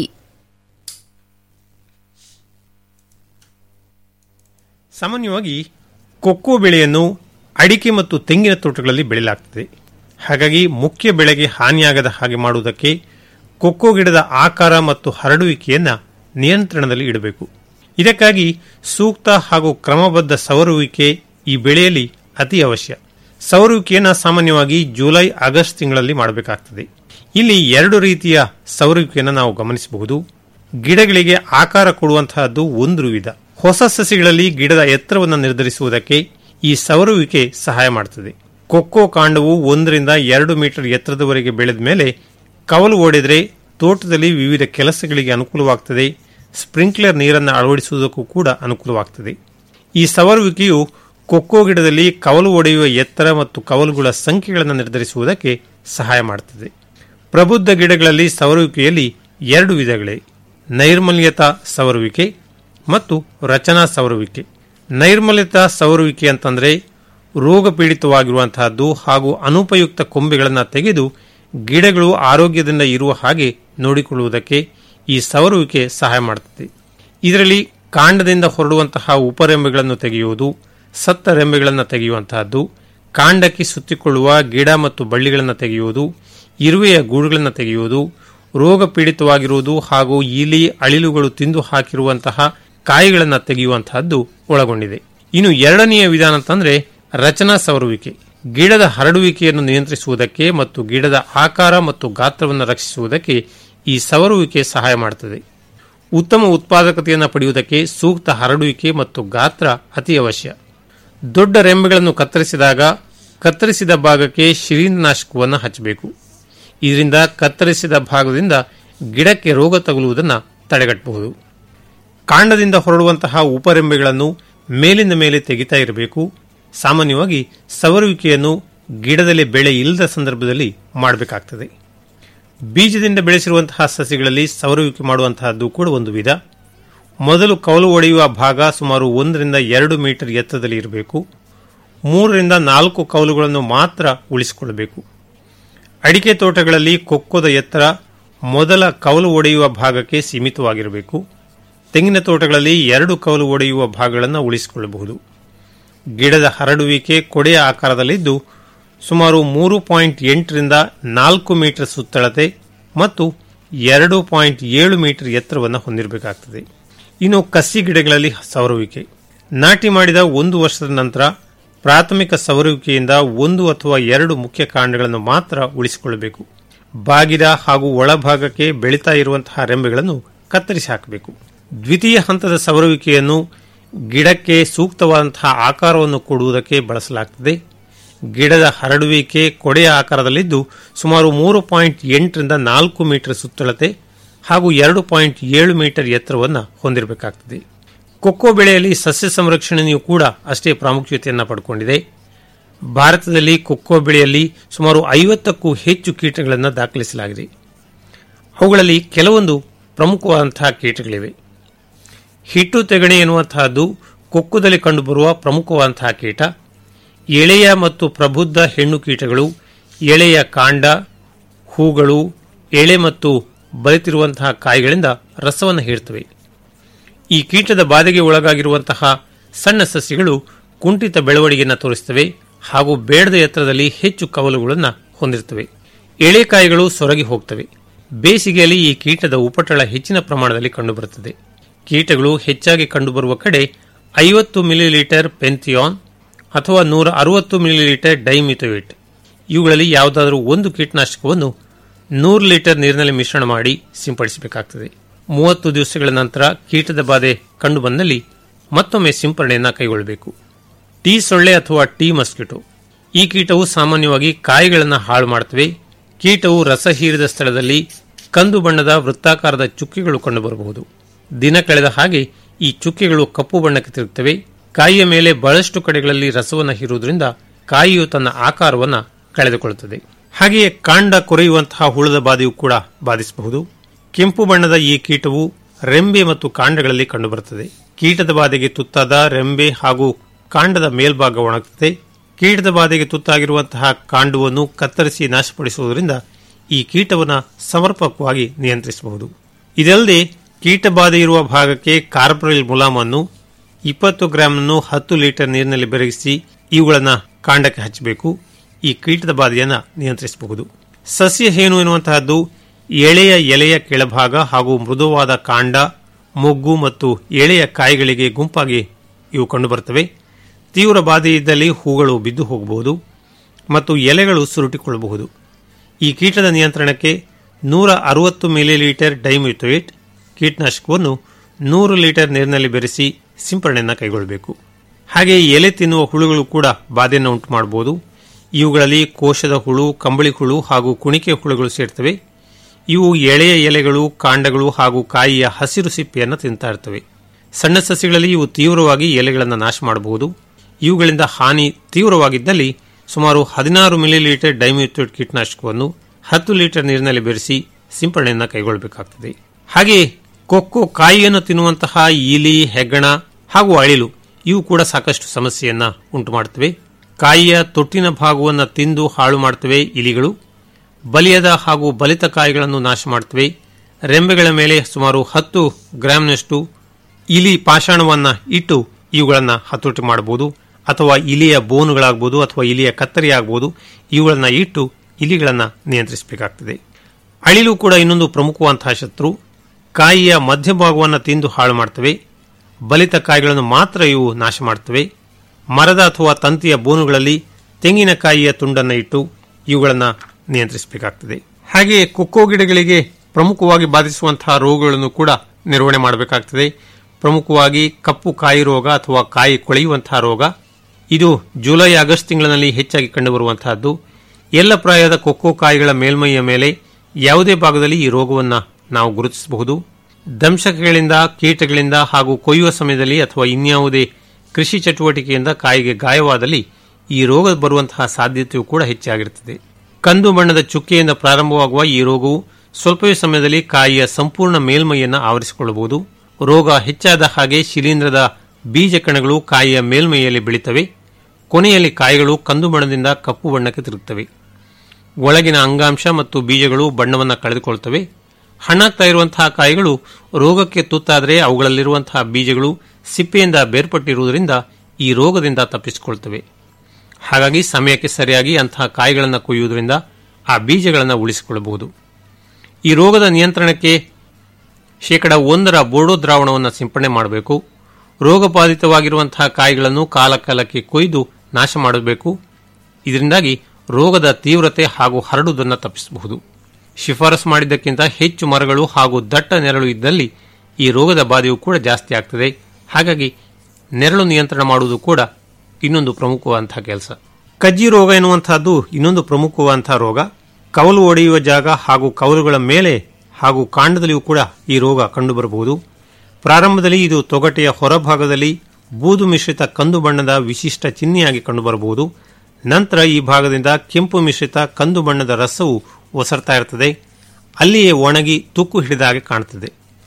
ಸಾಮಾನ್ಯವಾಗಿ ಕೊಕ್ಕೋ ಬೆಳೆಯನ್ನು ಅಡಿಕೆ ಮತ್ತು ತೆಂಗಿನ ತೋಟಗಳಲ್ಲಿ ಬೆಳೆಯಲಾಗ್ತದೆ ಹಾಗಾಗಿ ಮುಖ್ಯ ಬೆಳೆಗೆ ಹಾನಿಯಾಗದ ಹಾಗೆ ಮಾಡುವುದಕ್ಕೆ ಕೊಕ್ಕೋ ಗಿಡದ ಆಕಾರ ಮತ್ತು ಹರಡುವಿಕೆಯನ್ನು ನಿಯಂತ್ರಣದಲ್ಲಿ ಇಡಬೇಕು ಇದಕ್ಕಾಗಿ ಸೂಕ್ತ ಹಾಗೂ ಕ್ರಮಬದ್ಧ ಸವರುವಿಕೆ ಈ ಬೆಳೆಯಲ್ಲಿ ಅತಿ ಅವಶ್ಯ ಸವರುವಿಕೆಯನ್ನು ಸಾಮಾನ್ಯವಾಗಿ ಜುಲೈ ಆಗಸ್ಟ್ ತಿಂಗಳಲ್ಲಿ ಮಾಡಬೇಕಾಗ್ತದೆ ಇಲ್ಲಿ ಎರಡು ರೀತಿಯ ಸವರುವಿಕೆಯನ್ನು ನಾವು ಗಮನಿಸಬಹುದು ಗಿಡಗಳಿಗೆ ಆಕಾರ ಕೊಡುವಂತಹದ್ದು ಒಂದು ವಿಧ ಹೊಸ ಸಸಿಗಳಲ್ಲಿ ಗಿಡದ ಎತ್ತರವನ್ನು ನಿರ್ಧರಿಸುವುದಕ್ಕೆ ಈ ಸವರುವಿಕೆ ಸಹಾಯ ಮಾಡುತ್ತದೆ ಕೊಕ್ಕೋ ಕಾಂಡವು ಒಂದರಿಂದ ಎರಡು ಮೀಟರ್ ಎತ್ತರದವರೆಗೆ ಬೆಳೆದ ಮೇಲೆ ಕವಲು ಓಡಿದರೆ ತೋಟದಲ್ಲಿ ವಿವಿಧ ಕೆಲಸಗಳಿಗೆ ಅನುಕೂಲವಾಗುತ್ತದೆ ಸ್ಪ್ರಿಂಕ್ಲರ್ ನೀರನ್ನು ಅಳವಡಿಸುವುದಕ್ಕೂ ಕೂಡ ಅನುಕೂಲವಾಗುತ್ತದೆ ಈ ಸವರುವಿಕೆಯು ಕೊಕ್ಕೋ ಗಿಡದಲ್ಲಿ ಕವಲು ಒಡೆಯುವ ಎತ್ತರ ಮತ್ತು ಕವಲುಗಳ ಸಂಖ್ಯೆಗಳನ್ನು ನಿರ್ಧರಿಸುವುದಕ್ಕೆ ಸಹಾಯ ಮಾಡುತ್ತದೆ ಪ್ರಬುದ್ಧ ಗಿಡಗಳಲ್ಲಿ ಸವರುವಿಕೆಯಲ್ಲಿ ಎರಡು ವಿಧಗಳಿವೆ ನೈರ್ಮಲ್ಯತಾ ಸವರುವಿಕೆ ಮತ್ತು ರಚನಾ ಸವರುವಿಕೆ ನೈರ್ಮಲ್ಯತಾ ಸವರುವಿಕೆ ಅಂತಂದರೆ ರೋಗ ಪೀಡಿತವಾಗಿರುವಂತಹದ್ದು ಹಾಗೂ ಅನುಪಯುಕ್ತ ಕೊಂಬೆಗಳನ್ನು ತೆಗೆದು ಗಿಡಗಳು ಆರೋಗ್ಯದಿಂದ ಇರುವ ಹಾಗೆ ನೋಡಿಕೊಳ್ಳುವುದಕ್ಕೆ ಈ ಸವರುವಿಕೆ ಸಹಾಯ ಮಾಡುತ್ತದೆ ಇದರಲ್ಲಿ ಕಾಂಡದಿಂದ ಹೊರಡುವಂತಹ ಉಪರೆಂಬೆಗಳನ್ನು ತೆಗೆಯುವುದು ಸತ್ತ ರೆಂಬೆಗಳನ್ನು ತೆಗೆಯುವಂತಹದ್ದು ಕಾಂಡಕ್ಕೆ ಸುತ್ತಿಕೊಳ್ಳುವ ಗಿಡ ಮತ್ತು ಬಳ್ಳಿಗಳನ್ನು ತೆಗೆಯುವುದು ಇರುವೆಯ ಗೂಡುಗಳನ್ನು ತೆಗೆಯುವುದು ರೋಗ ಪೀಡಿತವಾಗಿರುವುದು ಹಾಗೂ ಇಲಿ ಅಳಿಲುಗಳು ತಿಂದು ಹಾಕಿರುವಂತಹ ಕಾಯಿಗಳನ್ನು ತೆಗೆಯುವಂತಹದ್ದು ಒಳಗೊಂಡಿದೆ ಇನ್ನು ಎರಡನೆಯ ವಿಧಾನ ಅಂತಂದ್ರೆ ರಚನಾ ಸವರುವಿಕೆ ಗಿಡದ ಹರಡುವಿಕೆಯನ್ನು ನಿಯಂತ್ರಿಸುವುದಕ್ಕೆ ಮತ್ತು ಗಿಡದ ಆಕಾರ ಮತ್ತು ಗಾತ್ರವನ್ನು ರಕ್ಷಿಸುವುದಕ್ಕೆ ಈ ಸವರುವಿಕೆ ಸಹಾಯ ಮಾಡುತ್ತದೆ ಉತ್ತಮ ಉತ್ಪಾದಕತೆಯನ್ನು ಪಡೆಯುವುದಕ್ಕೆ ಸೂಕ್ತ ಹರಡುವಿಕೆ ಮತ್ತು ಗಾತ್ರ ಅತಿ ಅವಶ್ಯ ದೊಡ್ಡ ರೆಂಬೆಗಳನ್ನು ಕತ್ತರಿಸಿದಾಗ ಕತ್ತರಿಸಿದ ಭಾಗಕ್ಕೆ ಶಿಲೀಂಧ್ರನಾಶಕವನ್ನು ಹಚ್ಚಬೇಕು ಇದರಿಂದ ಕತ್ತರಿಸಿದ ಭಾಗದಿಂದ ಗಿಡಕ್ಕೆ ರೋಗ ತಗುಲುವುದನ್ನು ತಡೆಗಟ್ಟಬಹುದು ಕಾಂಡದಿಂದ ಹೊರಡುವಂತಹ ಉಪರೆಂಬೆಗಳನ್ನು ಮೇಲಿಂದ ಮೇಲೆ ತೆಗಿತಾ ಇರಬೇಕು ಸಾಮಾನ್ಯವಾಗಿ ಸವರುವಿಕೆಯನ್ನು ಗಿಡದಲ್ಲಿ ಬೆಳೆ ಇಲ್ಲದ ಸಂದರ್ಭದಲ್ಲಿ ಮಾಡಬೇಕಾಗ್ತದೆ ಬೀಜದಿಂದ ಬೆಳೆಸಿರುವಂತಹ ಸಸಿಗಳಲ್ಲಿ ಸವರುವಿಕೆ ಮಾಡುವಂತಹದ್ದು ಕೂಡ ಒಂದು ವಿಧ ಮೊದಲು ಕವಲು ಒಡೆಯುವ ಭಾಗ ಸುಮಾರು ಒಂದರಿಂದ ಎರಡು ಮೀಟರ್ ಎತ್ತರದಲ್ಲಿ ಇರಬೇಕು ಮೂರರಿಂದ ನಾಲ್ಕು ಕವಲುಗಳನ್ನು ಮಾತ್ರ ಉಳಿಸಿಕೊಳ್ಳಬೇಕು ಅಡಿಕೆ ತೋಟಗಳಲ್ಲಿ ಕೊಕ್ಕೋದ ಎತ್ತರ ಮೊದಲ ಕವಲು ಒಡೆಯುವ ಭಾಗಕ್ಕೆ ಸೀಮಿತವಾಗಿರಬೇಕು ತೆಂಗಿನ ತೋಟಗಳಲ್ಲಿ ಎರಡು ಕವಲು ಒಡೆಯುವ ಭಾಗಗಳನ್ನು ಉಳಿಸಿಕೊಳ್ಳಬಹುದು ಗಿಡದ ಹರಡುವಿಕೆ ಕೊಡೆಯ ಆಕಾರದಲ್ಲಿದ್ದು ಸುಮಾರು ಮೂರು ಪಾಯಿಂಟ್ ಎಂಟರಿಂದ ನಾಲ್ಕು ಮೀಟರ್ ಸುತ್ತಳತೆ ಮತ್ತು ಎರಡು ಪಾಯಿಂಟ್ ಏಳು ಮೀಟರ್ ಎತ್ತರವನ್ನು ಹೊಂದಿರಬೇಕಾಗ್ತದೆ ಇನ್ನು ಕಸಿ ಗಿಡಗಳಲ್ಲಿ ಸವರುವಿಕೆ ನಾಟಿ ಮಾಡಿದ ಒಂದು ವರ್ಷದ ನಂತರ ಪ್ರಾಥಮಿಕ ಸವರುವಿಕೆಯಿಂದ ಒಂದು ಅಥವಾ ಎರಡು ಮುಖ್ಯ ಕಾಂಡಗಳನ್ನು ಮಾತ್ರ ಉಳಿಸಿಕೊಳ್ಳಬೇಕು ಬಾಗಿದ ಹಾಗೂ ಒಳಭಾಗಕ್ಕೆ ಬೆಳೀತಾ ಇರುವಂತಹ ರೆಂಬೆಗಳನ್ನು ಕತ್ತರಿಸಿ ಹಾಕಬೇಕು ದ್ವಿತೀಯ ಹಂತದ ಸವರುವಿಕೆಯನ್ನು ಗಿಡಕ್ಕೆ ಸೂಕ್ತವಾದಂತಹ ಆಕಾರವನ್ನು ಕೊಡುವುದಕ್ಕೆ ಬಳಸಲಾಗುತ್ತದೆ ಗಿಡದ ಹರಡುವಿಕೆ ಕೊಡೆಯ ಆಕಾರದಲ್ಲಿದ್ದು ಸುಮಾರು ಮೂರು ಪಾಯಿಂಟ್ ಎಂಟರಿಂದ ನಾಲ್ಕು ಮೀಟರ್ ಸುತ್ತಳತೆ ಹಾಗೂ ಎರಡು ಪಾಯಿಂಟ್ ಏಳು ಮೀಟರ್ ಎತ್ತರವನ್ನು ಹೊಂದಿರಬೇಕಾಗ್ತದೆ ಕೊಕ್ಕೋ ಬೆಳೆಯಲ್ಲಿ ಸಸ್ಯ ಸಂರಕ್ಷಣೆಯೂ ಕೂಡ ಅಷ್ಟೇ ಪ್ರಾಮುಖ್ಯತೆಯನ್ನು ಪಡ್ಕೊಂಡಿದೆ ಭಾರತದಲ್ಲಿ ಕೊಕ್ಕೋ ಬೆಳೆಯಲ್ಲಿ ಸುಮಾರು ಐವತ್ತಕ್ಕೂ ಹೆಚ್ಚು ಕೀಟಗಳನ್ನು ದಾಖಲಿಸಲಾಗಿದೆ ಅವುಗಳಲ್ಲಿ ಕೆಲವೊಂದು ಪ್ರಮುಖವಾದಂತಹ ಕೀಟಗಳಿವೆ ಹಿಟ್ಟು ತೆಗಣೆ ಎನ್ನುವಂತಹದ್ದು ಕೊಕ್ಕುದಲ್ಲಿ ಕಂಡುಬರುವ ಪ್ರಮುಖವಾದಂತಹ ಕೀಟ ಎಳೆಯ ಮತ್ತು ಪ್ರಬುದ್ಧ ಹೆಣ್ಣು ಕೀಟಗಳು ಎಳೆಯ ಕಾಂಡ ಹೂಗಳು ಎಳೆ ಮತ್ತು ಬಲಿತಿರುವಂತಹ ಕಾಯಿಗಳಿಂದ ರಸವನ್ನು ಹೀರ್ತವೆ ಈ ಕೀಟದ ಬಾಧೆಗೆ ಒಳಗಾಗಿರುವಂತಹ ಸಣ್ಣ ಸಸ್ಯಗಳು ಕುಂಠಿತ ಬೆಳವಣಿಗೆಯನ್ನು ತೋರಿಸುತ್ತವೆ ಹಾಗೂ ಬೇಡದ ಎತ್ತರದಲ್ಲಿ ಹೆಚ್ಚು ಕವಲುಗಳನ್ನು ಹೊಂದಿರುತ್ತವೆ ಎಳೆಕಾಯಿಗಳು ಸೊರಗಿ ಹೋಗ್ತವೆ ಬೇಸಿಗೆಯಲ್ಲಿ ಈ ಕೀಟದ ಉಪಟಳ ಹೆಚ್ಚಿನ ಪ್ರಮಾಣದಲ್ಲಿ ಕಂಡುಬರುತ್ತದೆ ಕೀಟಗಳು ಹೆಚ್ಚಾಗಿ ಕಂಡುಬರುವ ಕಡೆ ಐವತ್ತು ಮಿಲಿಲೀಟರ್ ಪೆಂಥಿಯಾನ್ ಅಥವಾ ನೂರ ಅರವತ್ತು ಮಿಲಿಲೀಟರ್ ಡೈಮಿಥೋಯಿಟ್ ಇವುಗಳಲ್ಲಿ ಯಾವುದಾದರೂ ಒಂದು ಕೀಟನಾಶಕವನ್ನು ನೂರು ಲೀಟರ್ ನೀರಿನಲ್ಲಿ ಮಿಶ್ರಣ ಮಾಡಿ ಸಿಂಪಡಿಸಬೇಕಾಗುತ್ತದೆ ಮೂವತ್ತು ದಿವಸಗಳ ನಂತರ ಕೀಟದ ಬಾಧೆ ಕಂಡುಬಂದಲ್ಲಿ ಮತ್ತೊಮ್ಮೆ ಸಿಂಪರಣೆಯನ್ನು ಕೈಗೊಳ್ಳಬೇಕು ಟೀ ಸೊಳ್ಳೆ ಅಥವಾ ಟೀ ಮಸ್ಕಿಟೋ ಈ ಕೀಟವು ಸಾಮಾನ್ಯವಾಗಿ ಕಾಯಿಗಳನ್ನು ಹಾಳು ಮಾಡುತ್ತವೆ ಕೀಟವು ರಸ ಹೀರಿದ ಸ್ಥಳದಲ್ಲಿ ಕಂದು ಬಣ್ಣದ ವೃತ್ತಾಕಾರದ ಚುಕ್ಕೆಗಳು ಕಂಡುಬರಬಹುದು ದಿನ ಕಳೆದ ಹಾಗೆ ಈ ಚುಕ್ಕೆಗಳು ಕಪ್ಪು ಬಣ್ಣಕ್ಕೆ ತಿರುಗುತ್ತವೆ ಕಾಯಿಯ ಮೇಲೆ ಬಹಳಷ್ಟು ಕಡೆಗಳಲ್ಲಿ ರಸವನ್ನು ಹೀರುವುದರಿಂದ ಕಾಯಿಯು ತನ್ನ ಆಕಾರವನ್ನು ಕಳೆದುಕೊಳ್ಳುತ್ತದೆ ಹಾಗೆಯೇ ಕಾಂಡ ಕೊರೆಯುವಂತಹ ಹುಳದ ಬಾಧೆಯು ಕೂಡ ಬಾಧಿಸಬಹುದು ಕೆಂಪು ಬಣ್ಣದ ಈ ಕೀಟವು ರೆಂಬೆ ಮತ್ತು ಕಾಂಡಗಳಲ್ಲಿ ಕಂಡುಬರುತ್ತದೆ ಕೀಟದ ಬಾಧೆಗೆ ತುತ್ತಾದ ರೆಂಬೆ ಹಾಗೂ ಕಾಂಡದ ಮೇಲ್ಭಾಗ ಒಣಗುತ್ತದೆ ಕೀಟದ ಬಾಧೆಗೆ ತುತ್ತಾಗಿರುವಂತಹ ಕಾಂಡವನ್ನು ಕತ್ತರಿಸಿ ನಾಶಪಡಿಸುವುದರಿಂದ ಈ ಕೀಟವನ್ನು ಸಮರ್ಪಕವಾಗಿ ನಿಯಂತ್ರಿಸಬಹುದು ಇದಲ್ಲದೆ ಕೀಟ ಬಾಧೆ ಇರುವ ಭಾಗಕ್ಕೆ ಕಾರ್ಪೊರಿಲ್ ಮುಲಾಮನ್ನು ಇಪ್ಪತ್ತು ಗ್ರಾಂನ್ನು ಹತ್ತು ಲೀಟರ್ ನೀರಿನಲ್ಲಿ ಬೆರಗಿಸಿ ಇವುಗಳನ್ನು ಕಾಂಡಕ್ಕೆ ಹಚ್ಚಬೇಕು ಈ ಕೀಟದ ಬಾಧೆಯನ್ನು ನಿಯಂತ್ರಿಸಬಹುದು ಸಸ್ಯ ಹೇನು ಎನ್ನುವಂತಹದ್ದು ಎಳೆಯ ಎಲೆಯ ಕೆಳಭಾಗ ಹಾಗೂ ಮೃದುವಾದ ಕಾಂಡ ಮೊಗ್ಗು ಮತ್ತು ಎಳೆಯ ಕಾಯಿಗಳಿಗೆ ಗುಂಪಾಗಿ ಇವು ಕಂಡುಬರುತ್ತವೆ ತೀವ್ರ ಬಾಧೆ ಇದ್ದಲ್ಲಿ ಹೂಗಳು ಬಿದ್ದು ಹೋಗಬಹುದು ಮತ್ತು ಎಲೆಗಳು ಸುರುಟಿಕೊಳ್ಳಬಹುದು ಈ ಕೀಟದ ನಿಯಂತ್ರಣಕ್ಕೆ ನೂರ ಅರವತ್ತು ಮಿಲಿಲೀಟರ್ ಡೈಮಿಥೋಯಿಟ್ ಕೀಟನಾಶಕವನ್ನು ನೂರು ಲೀಟರ್ ನೀರಿನಲ್ಲಿ ಬೆರೆಸಿ ಸಿಂಪರಣೆಯನ್ನು ಕೈಗೊಳ್ಳಬೇಕು ಹಾಗೆ ಎಲೆ ತಿನ್ನುವ ಹುಳುಗಳು ಕೂಡ ಬಾಧೆಯನ್ನು ಉಂಟು ಮಾಡಬಹುದು ಇವುಗಳಲ್ಲಿ ಕೋಶದ ಹುಳು ಕಂಬಳಿ ಹುಳು ಹಾಗೂ ಕುಣಿಕೆ ಹುಳುಗಳು ಸೇರ್ತವೆ ಇವು ಎಳೆಯ ಎಲೆಗಳು ಕಾಂಡಗಳು ಹಾಗೂ ಕಾಯಿಯ ಹಸಿರು ಸಿಪ್ಪೆಯನ್ನು ತಿಂತಾ ಇರ್ತವೆ ಸಣ್ಣ ಸಸ್ಯಗಳಲ್ಲಿ ಇವು ತೀವ್ರವಾಗಿ ಎಲೆಗಳನ್ನು ನಾಶ ಮಾಡಬಹುದು ಇವುಗಳಿಂದ ಹಾನಿ ತೀವ್ರವಾಗಿದ್ದಲ್ಲಿ ಸುಮಾರು ಹದಿನಾರು ಮಿಲಿಲೀಟರ್ ಡೈಮ್ಯೂಥೇಟ್ ಕೀಟನಾಶಕವನ್ನು ಹತ್ತು ಲೀಟರ್ ನೀರಿನಲ್ಲಿ ಬೆರೆಸಿ ಸಿಂಪರಣೆಯನ್ನು ಕೈಗೊಳ್ಳಬೇಕಾಗುತ್ತದೆ ಹಾಗೆಯೇ ಕೊಕ್ಕೋ ಕಾಯಿಯನ್ನು ತಿನ್ನುವಂತಹ ಇಲಿ ಹೆಗ್ಗಣ ಹಾಗೂ ಅಳಿಲು ಇವು ಕೂಡ ಸಾಕಷ್ಟು ಸಮಸ್ಯೆಯನ್ನ ಉಂಟು ಮಾಡುತ್ತವೆ ಕಾಯಿಯ ತೊಟ್ಟಿನ ಭಾಗವನ್ನು ತಿಂದು ಹಾಳು ಮಾಡುತ್ತವೆ ಇಲಿಗಳು ಬಲಿಯದ ಹಾಗೂ ಬಲಿತ ಕಾಯಿಗಳನ್ನು ನಾಶ ಮಾಡುತ್ತವೆ ರೆಂಬೆಗಳ ಮೇಲೆ ಸುಮಾರು ಹತ್ತು ಗ್ರಾಂನಷ್ಟು ಇಲಿ ಪಾಷಾಣವನ್ನ ಇಟ್ಟು ಇವುಗಳನ್ನು ಹತೋಟಿ ಮಾಡಬಹುದು ಅಥವಾ ಇಲಿಯ ಬೋನುಗಳಾಗಬಹುದು ಅಥವಾ ಇಲಿಯ ಕತ್ತರಿ ಆಗಬಹುದು ಇವುಗಳನ್ನು ಇಟ್ಟು ಇಲಿಗಳನ್ನು ನಿಯಂತ್ರಿಸಬೇಕಾಗ್ತದೆ ಅಳಿಲು ಕೂಡ ಇನ್ನೊಂದು ಪ್ರಮುಖವಂತಹ ಶತ್ರು ಕಾಯಿಯ ಮಧ್ಯಭಾಗವನ್ನು ತಿಂದು ಹಾಳು ಮಾಡ್ತವೆ ಬಲಿತ ಕಾಯಿಗಳನ್ನು ಮಾತ್ರ ಇವು ನಾಶ ಮಾಡುತ್ತವೆ ಮರದ ಅಥವಾ ತಂತಿಯ ಬೋನುಗಳಲ್ಲಿ ತೆಂಗಿನಕಾಯಿಯ ತುಂಡನ್ನು ಇಟ್ಟು ಇವುಗಳನ್ನು ನಿಯಂತ್ರಿಸಬೇಕಾಗ್ತದೆ ಹಾಗೆಯೇ ಕೊಕ್ಕೋ ಗಿಡಗಳಿಗೆ ಪ್ರಮುಖವಾಗಿ ಬಾಧಿಸುವಂತಹ ರೋಗಗಳನ್ನು ಕೂಡ ನಿರ್ವಹಣೆ ಮಾಡಬೇಕಾಗ್ತದೆ ಪ್ರಮುಖವಾಗಿ ಕಪ್ಪು ಕಾಯಿ ರೋಗ ಅಥವಾ ಕಾಯಿ ಕೊಳೆಯುವಂತಹ ರೋಗ ಇದು ಜುಲೈ ಆಗಸ್ಟ್ ತಿಂಗಳಿನಲ್ಲಿ ಹೆಚ್ಚಾಗಿ ಕಂಡುಬರುವಂತಹದ್ದು ಎಲ್ಲ ಪ್ರಾಯದ ಕೊಕ್ಕೋ ಕಾಯಿಗಳ ಮೇಲ್ಮೈಯ ಮೇಲೆ ಯಾವುದೇ ಭಾಗದಲ್ಲಿ ಈ ರೋಗವನ್ನು ನಾವು ಗುರುತಿಸಬಹುದು ದಂಶಕಗಳಿಂದ ಕೀಟಗಳಿಂದ ಹಾಗೂ ಕೊಯ್ಯುವ ಸಮಯದಲ್ಲಿ ಅಥವಾ ಇನ್ಯಾವುದೇ ಕೃಷಿ ಚಟುವಟಿಕೆಯಿಂದ ಕಾಯಿಗೆ ಗಾಯವಾದಲ್ಲಿ ಈ ರೋಗ ಬರುವಂತಹ ಸಾಧ್ಯತೆಯೂ ಕೂಡ ಹೆಚ್ಚಾಗಿರುತ್ತದೆ ಕಂದು ಬಣ್ಣದ ಚುಕ್ಕೆಯಿಂದ ಪ್ರಾರಂಭವಾಗುವ ಈ ರೋಗವು ಸ್ವಲ್ಪವೇ ಸಮಯದಲ್ಲಿ ಕಾಯಿಯ ಸಂಪೂರ್ಣ ಮೇಲ್ಮೈಯನ್ನು ಆವರಿಸಿಕೊಳ್ಳಬಹುದು ರೋಗ ಹೆಚ್ಚಾದ ಹಾಗೆ ಶಿಲೀಂಧ್ರದ ಬೀಜ ಕಣಗಳು ಕಾಯಿಯ ಮೇಲ್ಮೈಯಲ್ಲಿ ಬೆಳೀತವೆ ಕೊನೆಯಲ್ಲಿ ಕಾಯಿಗಳು ಕಂದು ಬಣ್ಣದಿಂದ ಕಪ್ಪು ಬಣ್ಣಕ್ಕೆ ತಿರುಗುತ್ತವೆ ಒಳಗಿನ ಅಂಗಾಂಶ ಮತ್ತು ಬೀಜಗಳು ಬಣ್ಣವನ್ನು ಕಳೆದುಕೊಳ್ಳುತ್ತವೆ ಹಣ್ಣಾಗ್ತಾ ಇರುವಂತಹ ಕಾಯಿಗಳು ರೋಗಕ್ಕೆ ತುತ್ತಾದರೆ ಅವುಗಳಲ್ಲಿರುವಂತಹ ಬೀಜಗಳು ಸಿಪ್ಪೆಯಿಂದ ಬೇರ್ಪಟ್ಟಿರುವುದರಿಂದ ಈ ರೋಗದಿಂದ ತಪ್ಪಿಸಿಕೊಳ್ತವೆ ಹಾಗಾಗಿ ಸಮಯಕ್ಕೆ ಸರಿಯಾಗಿ ಅಂತಹ ಕಾಯಿಗಳನ್ನು ಕೊಯ್ಯುವುದರಿಂದ ಆ ಬೀಜಗಳನ್ನು ಉಳಿಸಿಕೊಳ್ಳಬಹುದು ಈ ರೋಗದ ನಿಯಂತ್ರಣಕ್ಕೆ ಶೇಕಡ ಒಂದರ ಬೋರ್ಡೋ ದ್ರಾವಣವನ್ನು ಸಿಂಪಡಣೆ ಮಾಡಬೇಕು ರೋಗಬಾಧಿತವಾಗಿರುವಂತಹ ಕಾಯಿಗಳನ್ನು ಕಾಲಕಾಲಕ್ಕೆ ಕೊಯ್ದು ನಾಶ ಮಾಡಬೇಕು ಇದರಿಂದಾಗಿ ರೋಗದ ತೀವ್ರತೆ ಹಾಗೂ ಹರಡುವುದನ್ನು ತಪ್ಪಿಸಬಹುದು ಶಿಫಾರಸು ಮಾಡಿದ್ದಕ್ಕಿಂತ ಹೆಚ್ಚು ಮರಗಳು ಹಾಗೂ ದಟ್ಟ ನೆರಳು ಇದ್ದಲ್ಲಿ ಈ ರೋಗದ ಬಾಧೆಯು ಕೂಡ ಜಾಸ್ತಿ ಆಗ್ತದೆ ಹಾಗಾಗಿ ನೆರಳು ನಿಯಂತ್ರಣ ಮಾಡುವುದು ಕೂಡ ಇನ್ನೊಂದು ಪ್ರಮುಖವಾದಂತಹ ಕೆಲಸ ಕಜ್ಜಿ ರೋಗ ಎನ್ನುವಂತಹದ್ದು ಇನ್ನೊಂದು ಪ್ರಮುಖವಾದಂತಹ ರೋಗ ಕವಲು ಒಡೆಯುವ ಜಾಗ ಹಾಗೂ ಕವಲುಗಳ ಮೇಲೆ ಹಾಗೂ ಕಾಂಡದಲ್ಲಿಯೂ ಕೂಡ ಈ ರೋಗ ಕಂಡುಬರಬಹುದು ಪ್ರಾರಂಭದಲ್ಲಿ ಇದು ತೊಗಟೆಯ ಹೊರಭಾಗದಲ್ಲಿ ಬೂದು ಮಿಶ್ರಿತ ಕಂದು ಬಣ್ಣದ ವಿಶಿಷ್ಟ ಚಿಹ್ನೆಯಾಗಿ ಕಂಡುಬರಬಹುದು ನಂತರ ಈ ಭಾಗದಿಂದ ಕೆಂಪು ಮಿಶ್ರಿತ ಕಂದು ಬಣ್ಣದ ರಸವು ಒಸರ್ತಾ ಇರುತ್ತದೆ ಅಲ್ಲಿಯೇ ಒಣಗಿ ತುಕ್ಕು ಹಿಡಿದ ಹಾಗೆ ಕಾಣುತ್ತದೆ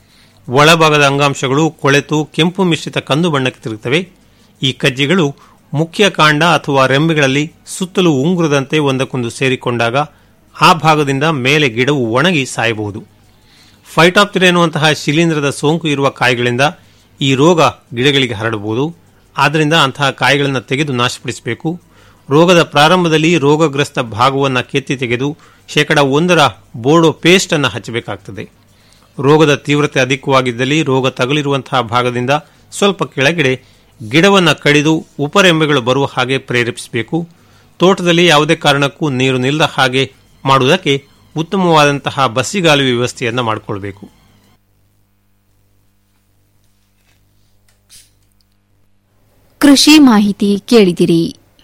ಒಳಭಾಗದ ಅಂಗಾಂಶಗಳು ಕೊಳೆತು ಕೆಂಪು ಮಿಶ್ರಿತ ಕಂದು ಬಣ್ಣಕ್ಕೆ ತಿರುಗುತ್ತವೆ ಈ ಕಜ್ಜಿಗಳು ಮುಖ್ಯ ಕಾಂಡ ಅಥವಾ ರೆಂಬೆಗಳಲ್ಲಿ ಸುತ್ತಲೂ ಉಂಗುರದಂತೆ ಒಂದಕ್ಕೊಂದು ಸೇರಿಕೊಂಡಾಗ ಆ ಭಾಗದಿಂದ ಮೇಲೆ ಗಿಡವು ಒಣಗಿ ಸಾಯಬಹುದು ಫೈಟಾಪ್ತಿರ ಎನ್ನುವಂತಹ ಶಿಲೀಂಧ್ರದ ಸೋಂಕು ಇರುವ ಕಾಯಿಗಳಿಂದ ಈ ರೋಗ ಗಿಡಗಳಿಗೆ ಹರಡಬಹುದು ಆದ್ದರಿಂದ ಅಂತಹ ಕಾಯಿಗಳನ್ನು ತೆಗೆದು ನಾಶಪಡಿಸಬೇಕು ರೋಗದ ಪ್ರಾರಂಭದಲ್ಲಿ ರೋಗಗ್ರಸ್ತ ಭಾಗವನ್ನು ಕೆತ್ತಿ ತೆಗೆದು ಶೇಕಡ ಒಂದರ ಬೋರ್ಡೋ ಪೇಸ್ಟ್ ಅನ್ನು ಹಚ್ಚಬೇಕಾಗ್ತದೆ ರೋಗದ ತೀವ್ರತೆ ಅಧಿಕವಾಗಿದ್ದಲ್ಲಿ ರೋಗ ತಗುಲಿರುವಂತಹ ಭಾಗದಿಂದ ಸ್ವಲ್ಪ ಕೆಳಗಡೆ ಗಿಡವನ್ನು ಕಡಿದು ಉಪರೆಂಬೆಗಳು ಬರುವ ಹಾಗೆ ಪ್ರೇರೇಪಿಸಬೇಕು ತೋಟದಲ್ಲಿ ಯಾವುದೇ ಕಾರಣಕ್ಕೂ ನೀರು ನಿಲ್ಲದ ಹಾಗೆ ಮಾಡುವುದಕ್ಕೆ ಉತ್ತಮವಾದಂತಹ ಬಸಿಗಾಲುವೆ ವ್ಯವಸ್ಥೆಯನ್ನು ಮಾಡಿಕೊಳ್ಬೇಕು ಕೃಷಿ ಮಾಹಿತಿ ಕೇಳಿದಿರಿ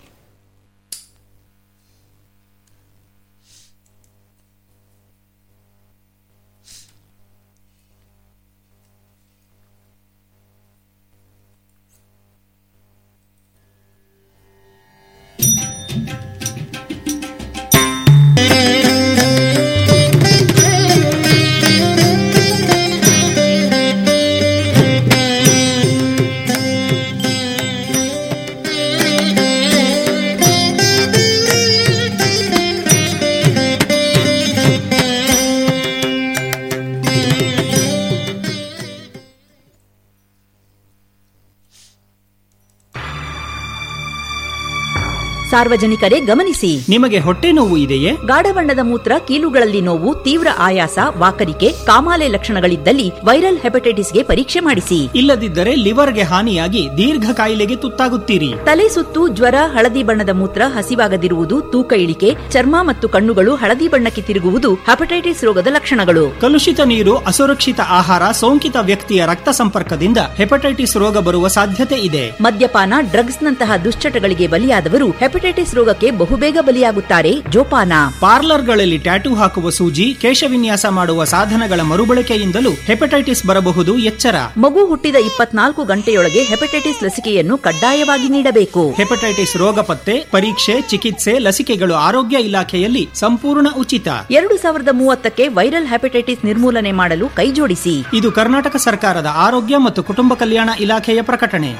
ಸಾರ್ವಜನಿಕರೇ ಗಮನಿಸಿ ನಿಮಗೆ ಹೊಟ್ಟೆ ನೋವು ಇದೆಯೇ ಗಾಢ ಬಣ್ಣದ ಮೂತ್ರ ಕೀಲುಗಳಲ್ಲಿ ನೋವು ತೀವ್ರ ಆಯಾಸ ವಾಕರಿಕೆ ಕಾಮಾಲೆ ಲಕ್ಷಣಗಳಿದ್ದಲ್ಲಿ ವೈರಲ್ ಹೆಪಟೈಟಿಸ್ಗೆ ಪರೀಕ್ಷೆ ಮಾಡಿಸಿ ಇಲ್ಲದಿದ್ದರೆ ಲಿವರ್ಗೆ ಹಾನಿಯಾಗಿ ದೀರ್ಘ ಕಾಯಿಲೆಗೆ ತುತ್ತಾಗುತ್ತೀರಿ ತಲೆ ಸುತ್ತು ಜ್ವರ ಹಳದಿ ಬಣ್ಣದ ಮೂತ್ರ ಹಸಿವಾಗದಿರುವುದು ತೂಕ ಇಳಿಕೆ ಚರ್ಮ ಮತ್ತು ಕಣ್ಣುಗಳು ಹಳದಿ ಬಣ್ಣಕ್ಕೆ ತಿರುಗುವುದು ಹೆಪಟೈಟಿಸ್ ರೋಗದ ಲಕ್ಷಣಗಳು ಕಲುಷಿತ ನೀರು ಅಸುರಕ್ಷಿತ ಆಹಾರ ಸೋಂಕಿತ ವ್ಯಕ್ತಿಯ ರಕ್ತ ಸಂಪರ್ಕದಿಂದ ಹೆಪಟೈಟಿಸ್ ರೋಗ ಬರುವ ಸಾಧ್ಯತೆ ಇದೆ ಮದ್ಯಪಾನ ಡ್ರಗ್ಸ್ ನಂತಹ ದುಶ್ಚಟಗಳಿಗೆ ಬಲಿಯಾದವರು ಹೆಪಟೈಟಿಸ್ ರೋಗಕ್ಕೆ ಬಹುಬೇಗ ಬಲಿಯಾಗುತ್ತಾರೆ ಜೋಪಾನ ಪಾರ್ಲರ್ಗಳಲ್ಲಿ ಟ್ಯಾಟೂ ಹಾಕುವ ಸೂಜಿ ಕೇಶವಿನ್ಯಾಸ ಮಾಡುವ ಸಾಧನಗಳ ಮರುಬಳಕೆಯಿಂದಲೂ ಹೆಪಟೈಟಿಸ್ ಬರಬಹುದು ಎಚ್ಚರ ಮಗು ಹುಟ್ಟಿದ ಇಪ್ಪತ್ನಾಲ್ಕು ಗಂಟೆಯೊಳಗೆ ಹೆಪಟೈಟಿಸ್ ಲಸಿಕೆಯನ್ನು ಕಡ್ಡಾಯವಾಗಿ ನೀಡಬೇಕು ಹೆಪಟೈಟಿಸ್ ರೋಗ ಪತ್ತೆ ಪರೀಕ್ಷೆ ಚಿಕಿತ್ಸೆ ಲಸಿಕೆಗಳು ಆರೋಗ್ಯ ಇಲಾಖೆಯಲ್ಲಿ ಸಂಪೂರ್ಣ ಉಚಿತ ಎರಡು ಸಾವಿರದ ಮೂವತ್ತಕ್ಕೆ ವೈರಲ್ ಹೆಪಟೈಟಿಸ್ ನಿರ್ಮೂಲನೆ ಮಾಡಲು ಕೈಜೋಡಿಸಿ ಇದು ಕರ್ನಾಟಕ ಸರ್ಕಾರದ ಆರೋಗ್ಯ ಮತ್ತು ಕುಟುಂಬ ಕಲ್ಯಾಣ ಇಲಾಖೆಯ ಪ್ರಕಟಣೆ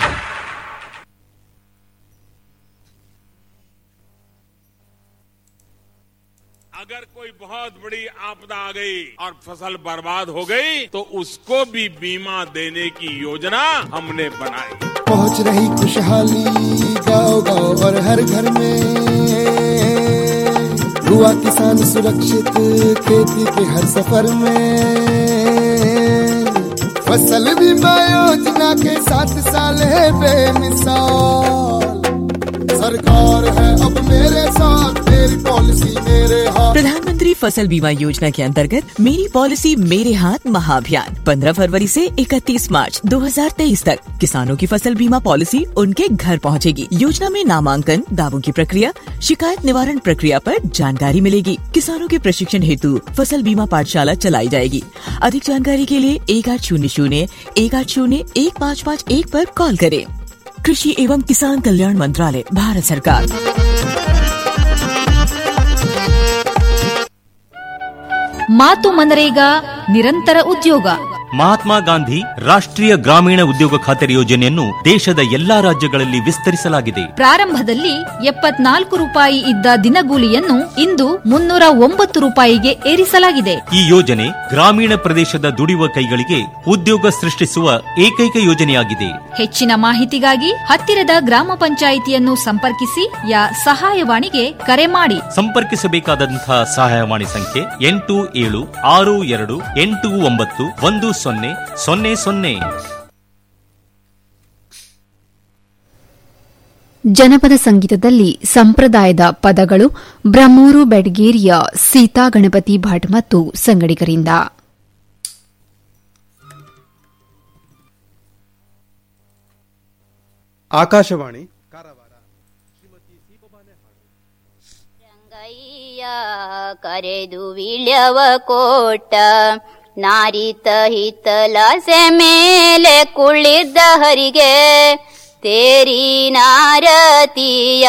अगर कोई बहुत बड़ी आपदा आ गई और फसल बर्बाद हो गई तो उसको भी बीमा देने की योजना हमने बनाई पहुंच रही खुशहाली गांव गांव और हर घर में हुआ किसान सुरक्षित खेती के हर सफर में फसल बीमा योजना के साथ साल है बेमिसाल सरकार है अब मेरे साथ मेरी पॉलिसी मेरे हाथ प्रधानमंत्री फसल बीमा योजना के अंतर्गत मेरी पॉलिसी मेरे हाथ महाअभियान 15 फरवरी से 31 मार्च 2023 तक किसानों की फसल बीमा पॉलिसी उनके घर पहुंचेगी। योजना में नामांकन दावों की प्रक्रिया शिकायत निवारण प्रक्रिया पर जानकारी मिलेगी किसानों के प्रशिक्षण हेतु फसल बीमा पाठशाला चलाई जाएगी अधिक जानकारी के लिए एक आठ शून्य शून्य एक आठ शून्य एक पाँच पाँच एक पर कॉल करें कृषि एवं किसान कल्याण मंत्रालय भारत सरकार ಮಾತು ಮನರೇಗಾ ನಿರಂತರ ಉದ್ಯೋಗ ಮಹಾತ್ಮ ಗಾಂಧಿ ರಾಷ್ಟ್ರೀಯ ಗ್ರಾಮೀಣ ಉದ್ಯೋಗ ಖಾತರಿ ಯೋಜನೆಯನ್ನು ದೇಶದ ಎಲ್ಲಾ ರಾಜ್ಯಗಳಲ್ಲಿ ವಿಸ್ತರಿಸಲಾಗಿದೆ ಪ್ರಾರಂಭದಲ್ಲಿ ಎಪ್ಪತ್ನಾಲ್ಕು ರೂಪಾಯಿ ಇದ್ದ ದಿನಗೂಲಿಯನ್ನು ಇಂದು ಮುನ್ನೂರ ಒಂಬತ್ತು ರೂಪಾಯಿಗೆ ಏರಿಸಲಾಗಿದೆ ಈ ಯೋಜನೆ ಗ್ರಾಮೀಣ ಪ್ರದೇಶದ ದುಡಿಯುವ ಕೈಗಳಿಗೆ ಉದ್ಯೋಗ ಸೃಷ್ಟಿಸುವ ಏಕೈಕ ಯೋಜನೆಯಾಗಿದೆ ಹೆಚ್ಚಿನ ಮಾಹಿತಿಗಾಗಿ ಹತ್ತಿರದ ಗ್ರಾಮ ಪಂಚಾಯಿತಿಯನ್ನು ಸಂಪರ್ಕಿಸಿ ಯಾ ಸಹಾಯವಾಣಿಗೆ ಕರೆ ಮಾಡಿ ಸಂಪರ್ಕಿಸಬೇಕಾದಂತಹ ಸಹಾಯವಾಣಿ ಸಂಖ್ಯೆ ಎಂಟು ಏಳು ಆರು ಎರಡು ಎಂಟು ಒಂಬತ್ತು ಒಂದು ಸೊನ್ನೆ ಸೊನ್ನೆ ಸೊನ್ನೆ ಜನಪದ ಸಂಗೀತದಲ್ಲಿ ಸಂಪ್ರದಾಯದ ಪದಗಳು ಬ್ರಹ್ಮೂರು ಬೆಡ್ಗೇರಿಯ ಸೀತಾ ಗಣಪತಿ ಭಟ್ ಮತ್ತು ಸಂಗಡಿಗರಿಂದ ಆಕಾಶವಾಣಿ ಕರೆದು ವಿಳ್ಯವ ಕೋಟ ನಾರಿತ ಹಿತ್ತಲಾಸೆ ಮೇಲೆ ಕುಳಿದ್ದ ಹರಿಗೆ ತೇರಿ ನಾರತಿಯ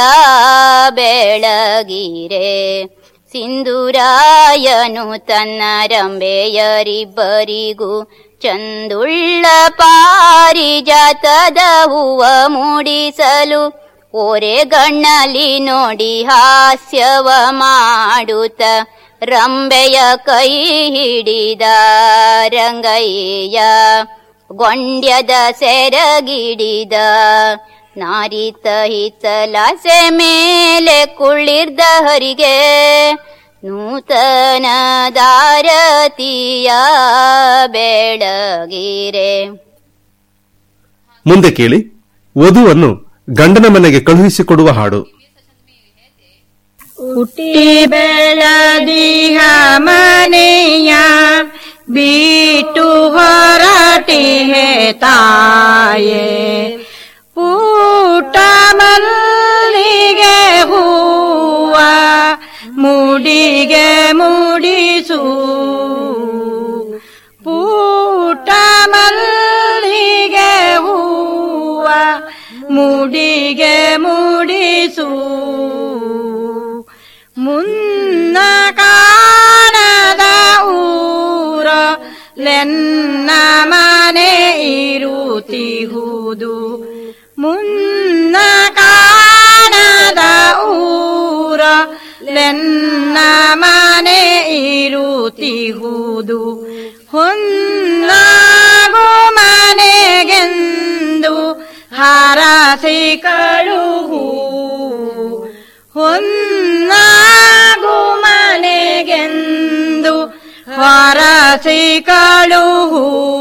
ಬೆಳಗಿರೆ ಸಿಂಧುರಾಯನು ತನ್ನ ರಂಬೆಯರಿಬ್ಬರಿಗೂ ಚಂದುಳ್ಳ ಪಾರಿಜಾತದ ಹೂವ ಮೂಡಿಸಲು ಓರೆಗಣ್ಣಲಿ ನೋಡಿ ಹಾಸ್ಯವ ಮಾಡುತ್ತ ರಂಬೆಯ ಕೈ ಹಿಡಿದ ರಂಗಯ್ಯ ಗೊಂಡ್ಯದ ಸೆರಗಿಡಿದ ನಾರಿತ ಹಿತ್ತಲಾಸೆ ಮೇಲೆ ಕುಳಿರ್ದ ಹರಿಗೆ ನೂತನ ದಾರತಿಯ ಬೆಳಗಿರೆ ಮುಂದೆ ಕೇಳಿ ವಧುವನ್ನು ಗಂಡನ ಮನೆಗೆ ಕಳುಹಿಸಿಕೊಡುವ ಹಾಡು ಹುಟ್ಟಿ ಬೆಳದಿಹ ಮನೆಯ ಬಿಟ್ಟು ಹೊರಟಿಹೆ ತಾಯೆ ಊಟ ಮಲ್ಲಿಗೆ ಹೂವ ಮುಡಿಗೆ ಮುಡಿಸು ಪೂಟ ಮಲ್ಲಿಗೆ ಹೂವ ಮುಡಿಗೆ ಮುಡಿಸು ಮುನ್ನ ಕಾಣದ ಊರ ಲೆನ್ನ ಮನೆ ಇರುತ್ತಿಹುದು ಮುನ್ನ ಕಾಣದ ಊರ ಲೆನ್ನ ಮನೆ ಇರುತ್ತಿಹುದು ಹೊನ್ನಾಗು ಮನೆಗೆಂದು ಹಾರಸಿ ಕಳುಹು ಹೊನ್ನಾಗು ಮನೆಗೆಂದು ಹೊರಸಿ ಕಳುಹು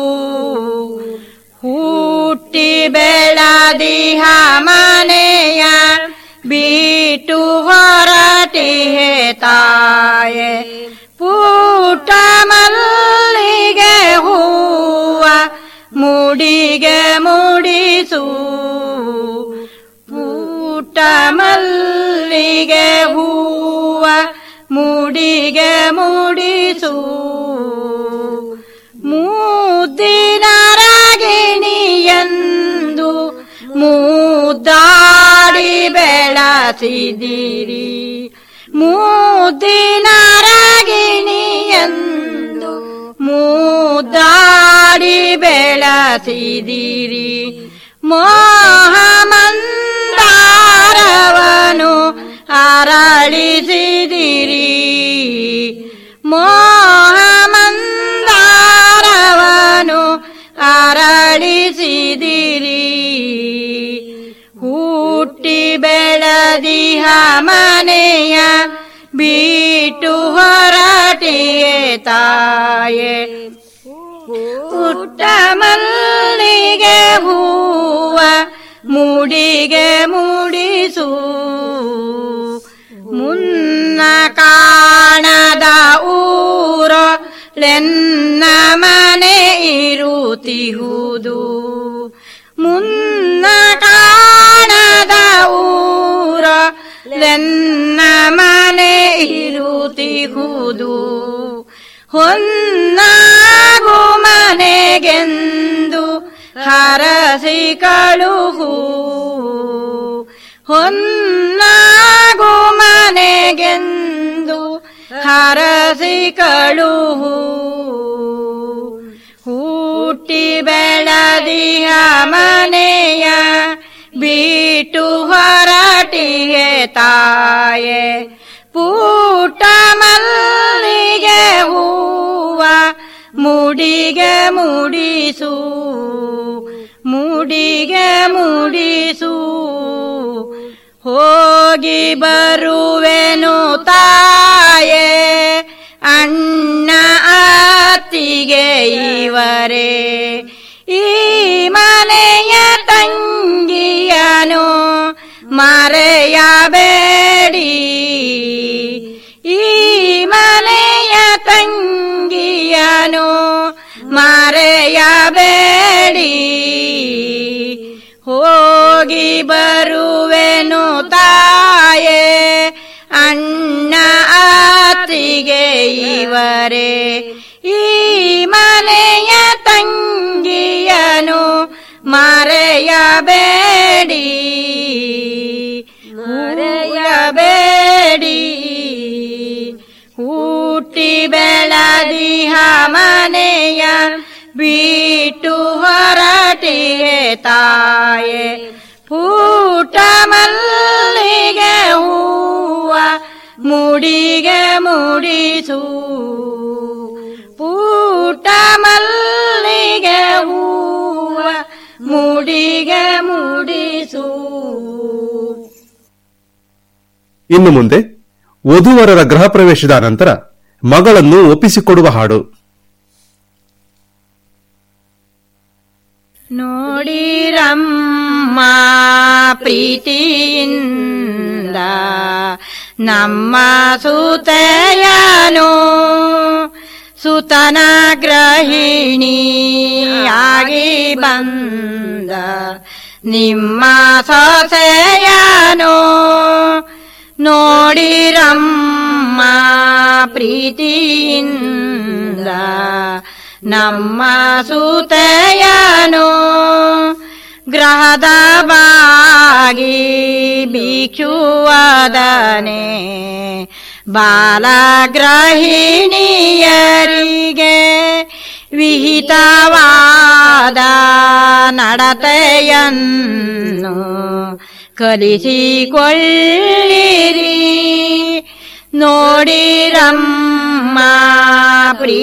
ಹುಟ್ಟಿ ಬೆಳದಿಹ ಮನೆಯ ಬಿಟ್ಟು ಹೊರಟಿಹೆ ತಾಯೆ ಪೂಟ ಮಲ್ಲಿಗೆ ಹೂವ ಮುಡಿಗೆ ಮುಡಿಸು ಪೂಟ ಮಲ್ಲಿಗೆ ಹೂವ ಮುಡಿಗೆ ಮುಡಿಸು ಮುದ್ದಿನರಗಿಣಿಯಂದು ಮುದ್ದಾಡಿ ಬೆಳಸಿದಿರಿ ಮುದ್ದಿನರಗಿಣಿಯಂದು ಮುದ್ದಾಡಿ ಬೆಳಸಿದಿರಿ ಮೋಹಮಂದಾರವನು ಅರಳಿಸಿದಿರಿ ಮೋಹಮಂದಾರವನು ಅರಳಿಸಿದಿರಿ ಹುಟ್ಟಿ ಬೆಳದಿಹ ಮನೆಯ ಬಿಟ್ಟು ಹೊರಟಿಯೇ ತಾಯೆ ಪುಟ್ಟ ಮಲ್ಲಿಗೆ ಹೂವ ಮುಡಿಗೆ ಮುಡಿಸು ಮುನ್ನ ಕಾಣದ ಊರ ಲೆನ್ನ ಮನೆ ಇರುತ್ತಿಹುದು ಮುನ್ನ ಕಾಣದ ಊರ ಲೆನ್ನ ಮನೆ ಇರುತ್ತಿಹುದು ಹೊನ್ನಾಗು ಮನೆಗೆಂದು ಹರಸಿ ಕಳುಹು ಹೊನ್ನಾಗು ಮನೆಗೆಂದು ಹರಸಿ ಕಳುಹು ಹುಟ್ಟಿ ಬೆಳದಿಹ ಮನೆಯ ಬಿಟ್ಟು ಹೊರಟಿಹೆ ತಾಯೆ ಪೂಟ ಮಲ್ಲಿಗೆ ಹೂವ ಮುಡಿಗೆ ಮುಡಿಸು ಮುಡಿಗೆ ಮುಡಿಸು ಹೋಗಿ ಬರುವೆನು ತಾಯೆ ಅಣ್ಣ ಅತ್ತಿಗೆ ಇವರೇ ಈ ಮನೆಯ ತಂಗಿಯನು ಮರೆಯಬೇಡಿ ಈ ಮನೆಯ ತಂಗಿಯನು ಮರೆಯಬೇಡಿ ಹೋಗಿ ಬರುವೆನು ತಾಯೆ ಅಣ್ಣ ಅತ್ತಿಗೆ ಇವರೇ ಈ ಮನೆಯ ತಂಗಿಯನು ಮರೆಯಬೇಡಿ ಮರೆಯಬೇಡಿ ಹುಟ್ಟಿ ಬೆಳದಿಹ ಮನೆಯ ಬಿಟ್ಟು ಹೊರಟಿಯೇ ತಾಯೆ ಪೂಟ ಮಲ್ಲಿಗೆ ಹೂವ ಮುಡಿಗೆ ಮುಡಿಸು ಪೂಟ ಮಲ್ಲಿಗೆ ಹೂವ ಮುಡಿಗೆ ಮುಡಿಸು ಇನ್ನು ಮುಂದೆ ವಧುವರರ ಗೃಹ ಪ್ರವೇಶದ ನಂತರ ಮಗಳನ್ನು ಒಪ್ಪಿಸಿಕೊಡುವ ಹಾಡು ನೋಡಿರಮ್ಮ ಪ್ರೀತಿಯಿಂದ ನಮ್ಮ ಸುತೆಯನು ಸುತನ ಗೃಹಿಣಿಯಾಗಿ ಬಂದ ನಿಮ್ಮ ಸೊಸೆಯನು ನೋಡಿರಮ್ಮ ಪ್ರೀತಿಯಿಂದ ನಮ್ಮ ಸುತೆಯನು ಗ್ರಹದ ಬಾಗಿ ಭಿಕ್ಷುವದನೆ ಬಾಲಗ್ರಹಿಣಿಯರಿಗೆ ವಿಹಿತವಾದ ನಡತೆಯನ್ನು ಕಲಿಸಿಕೊಳ್ಳಿರಿ ನೋಡಿರಮ್ಮ ಪ್ರೀ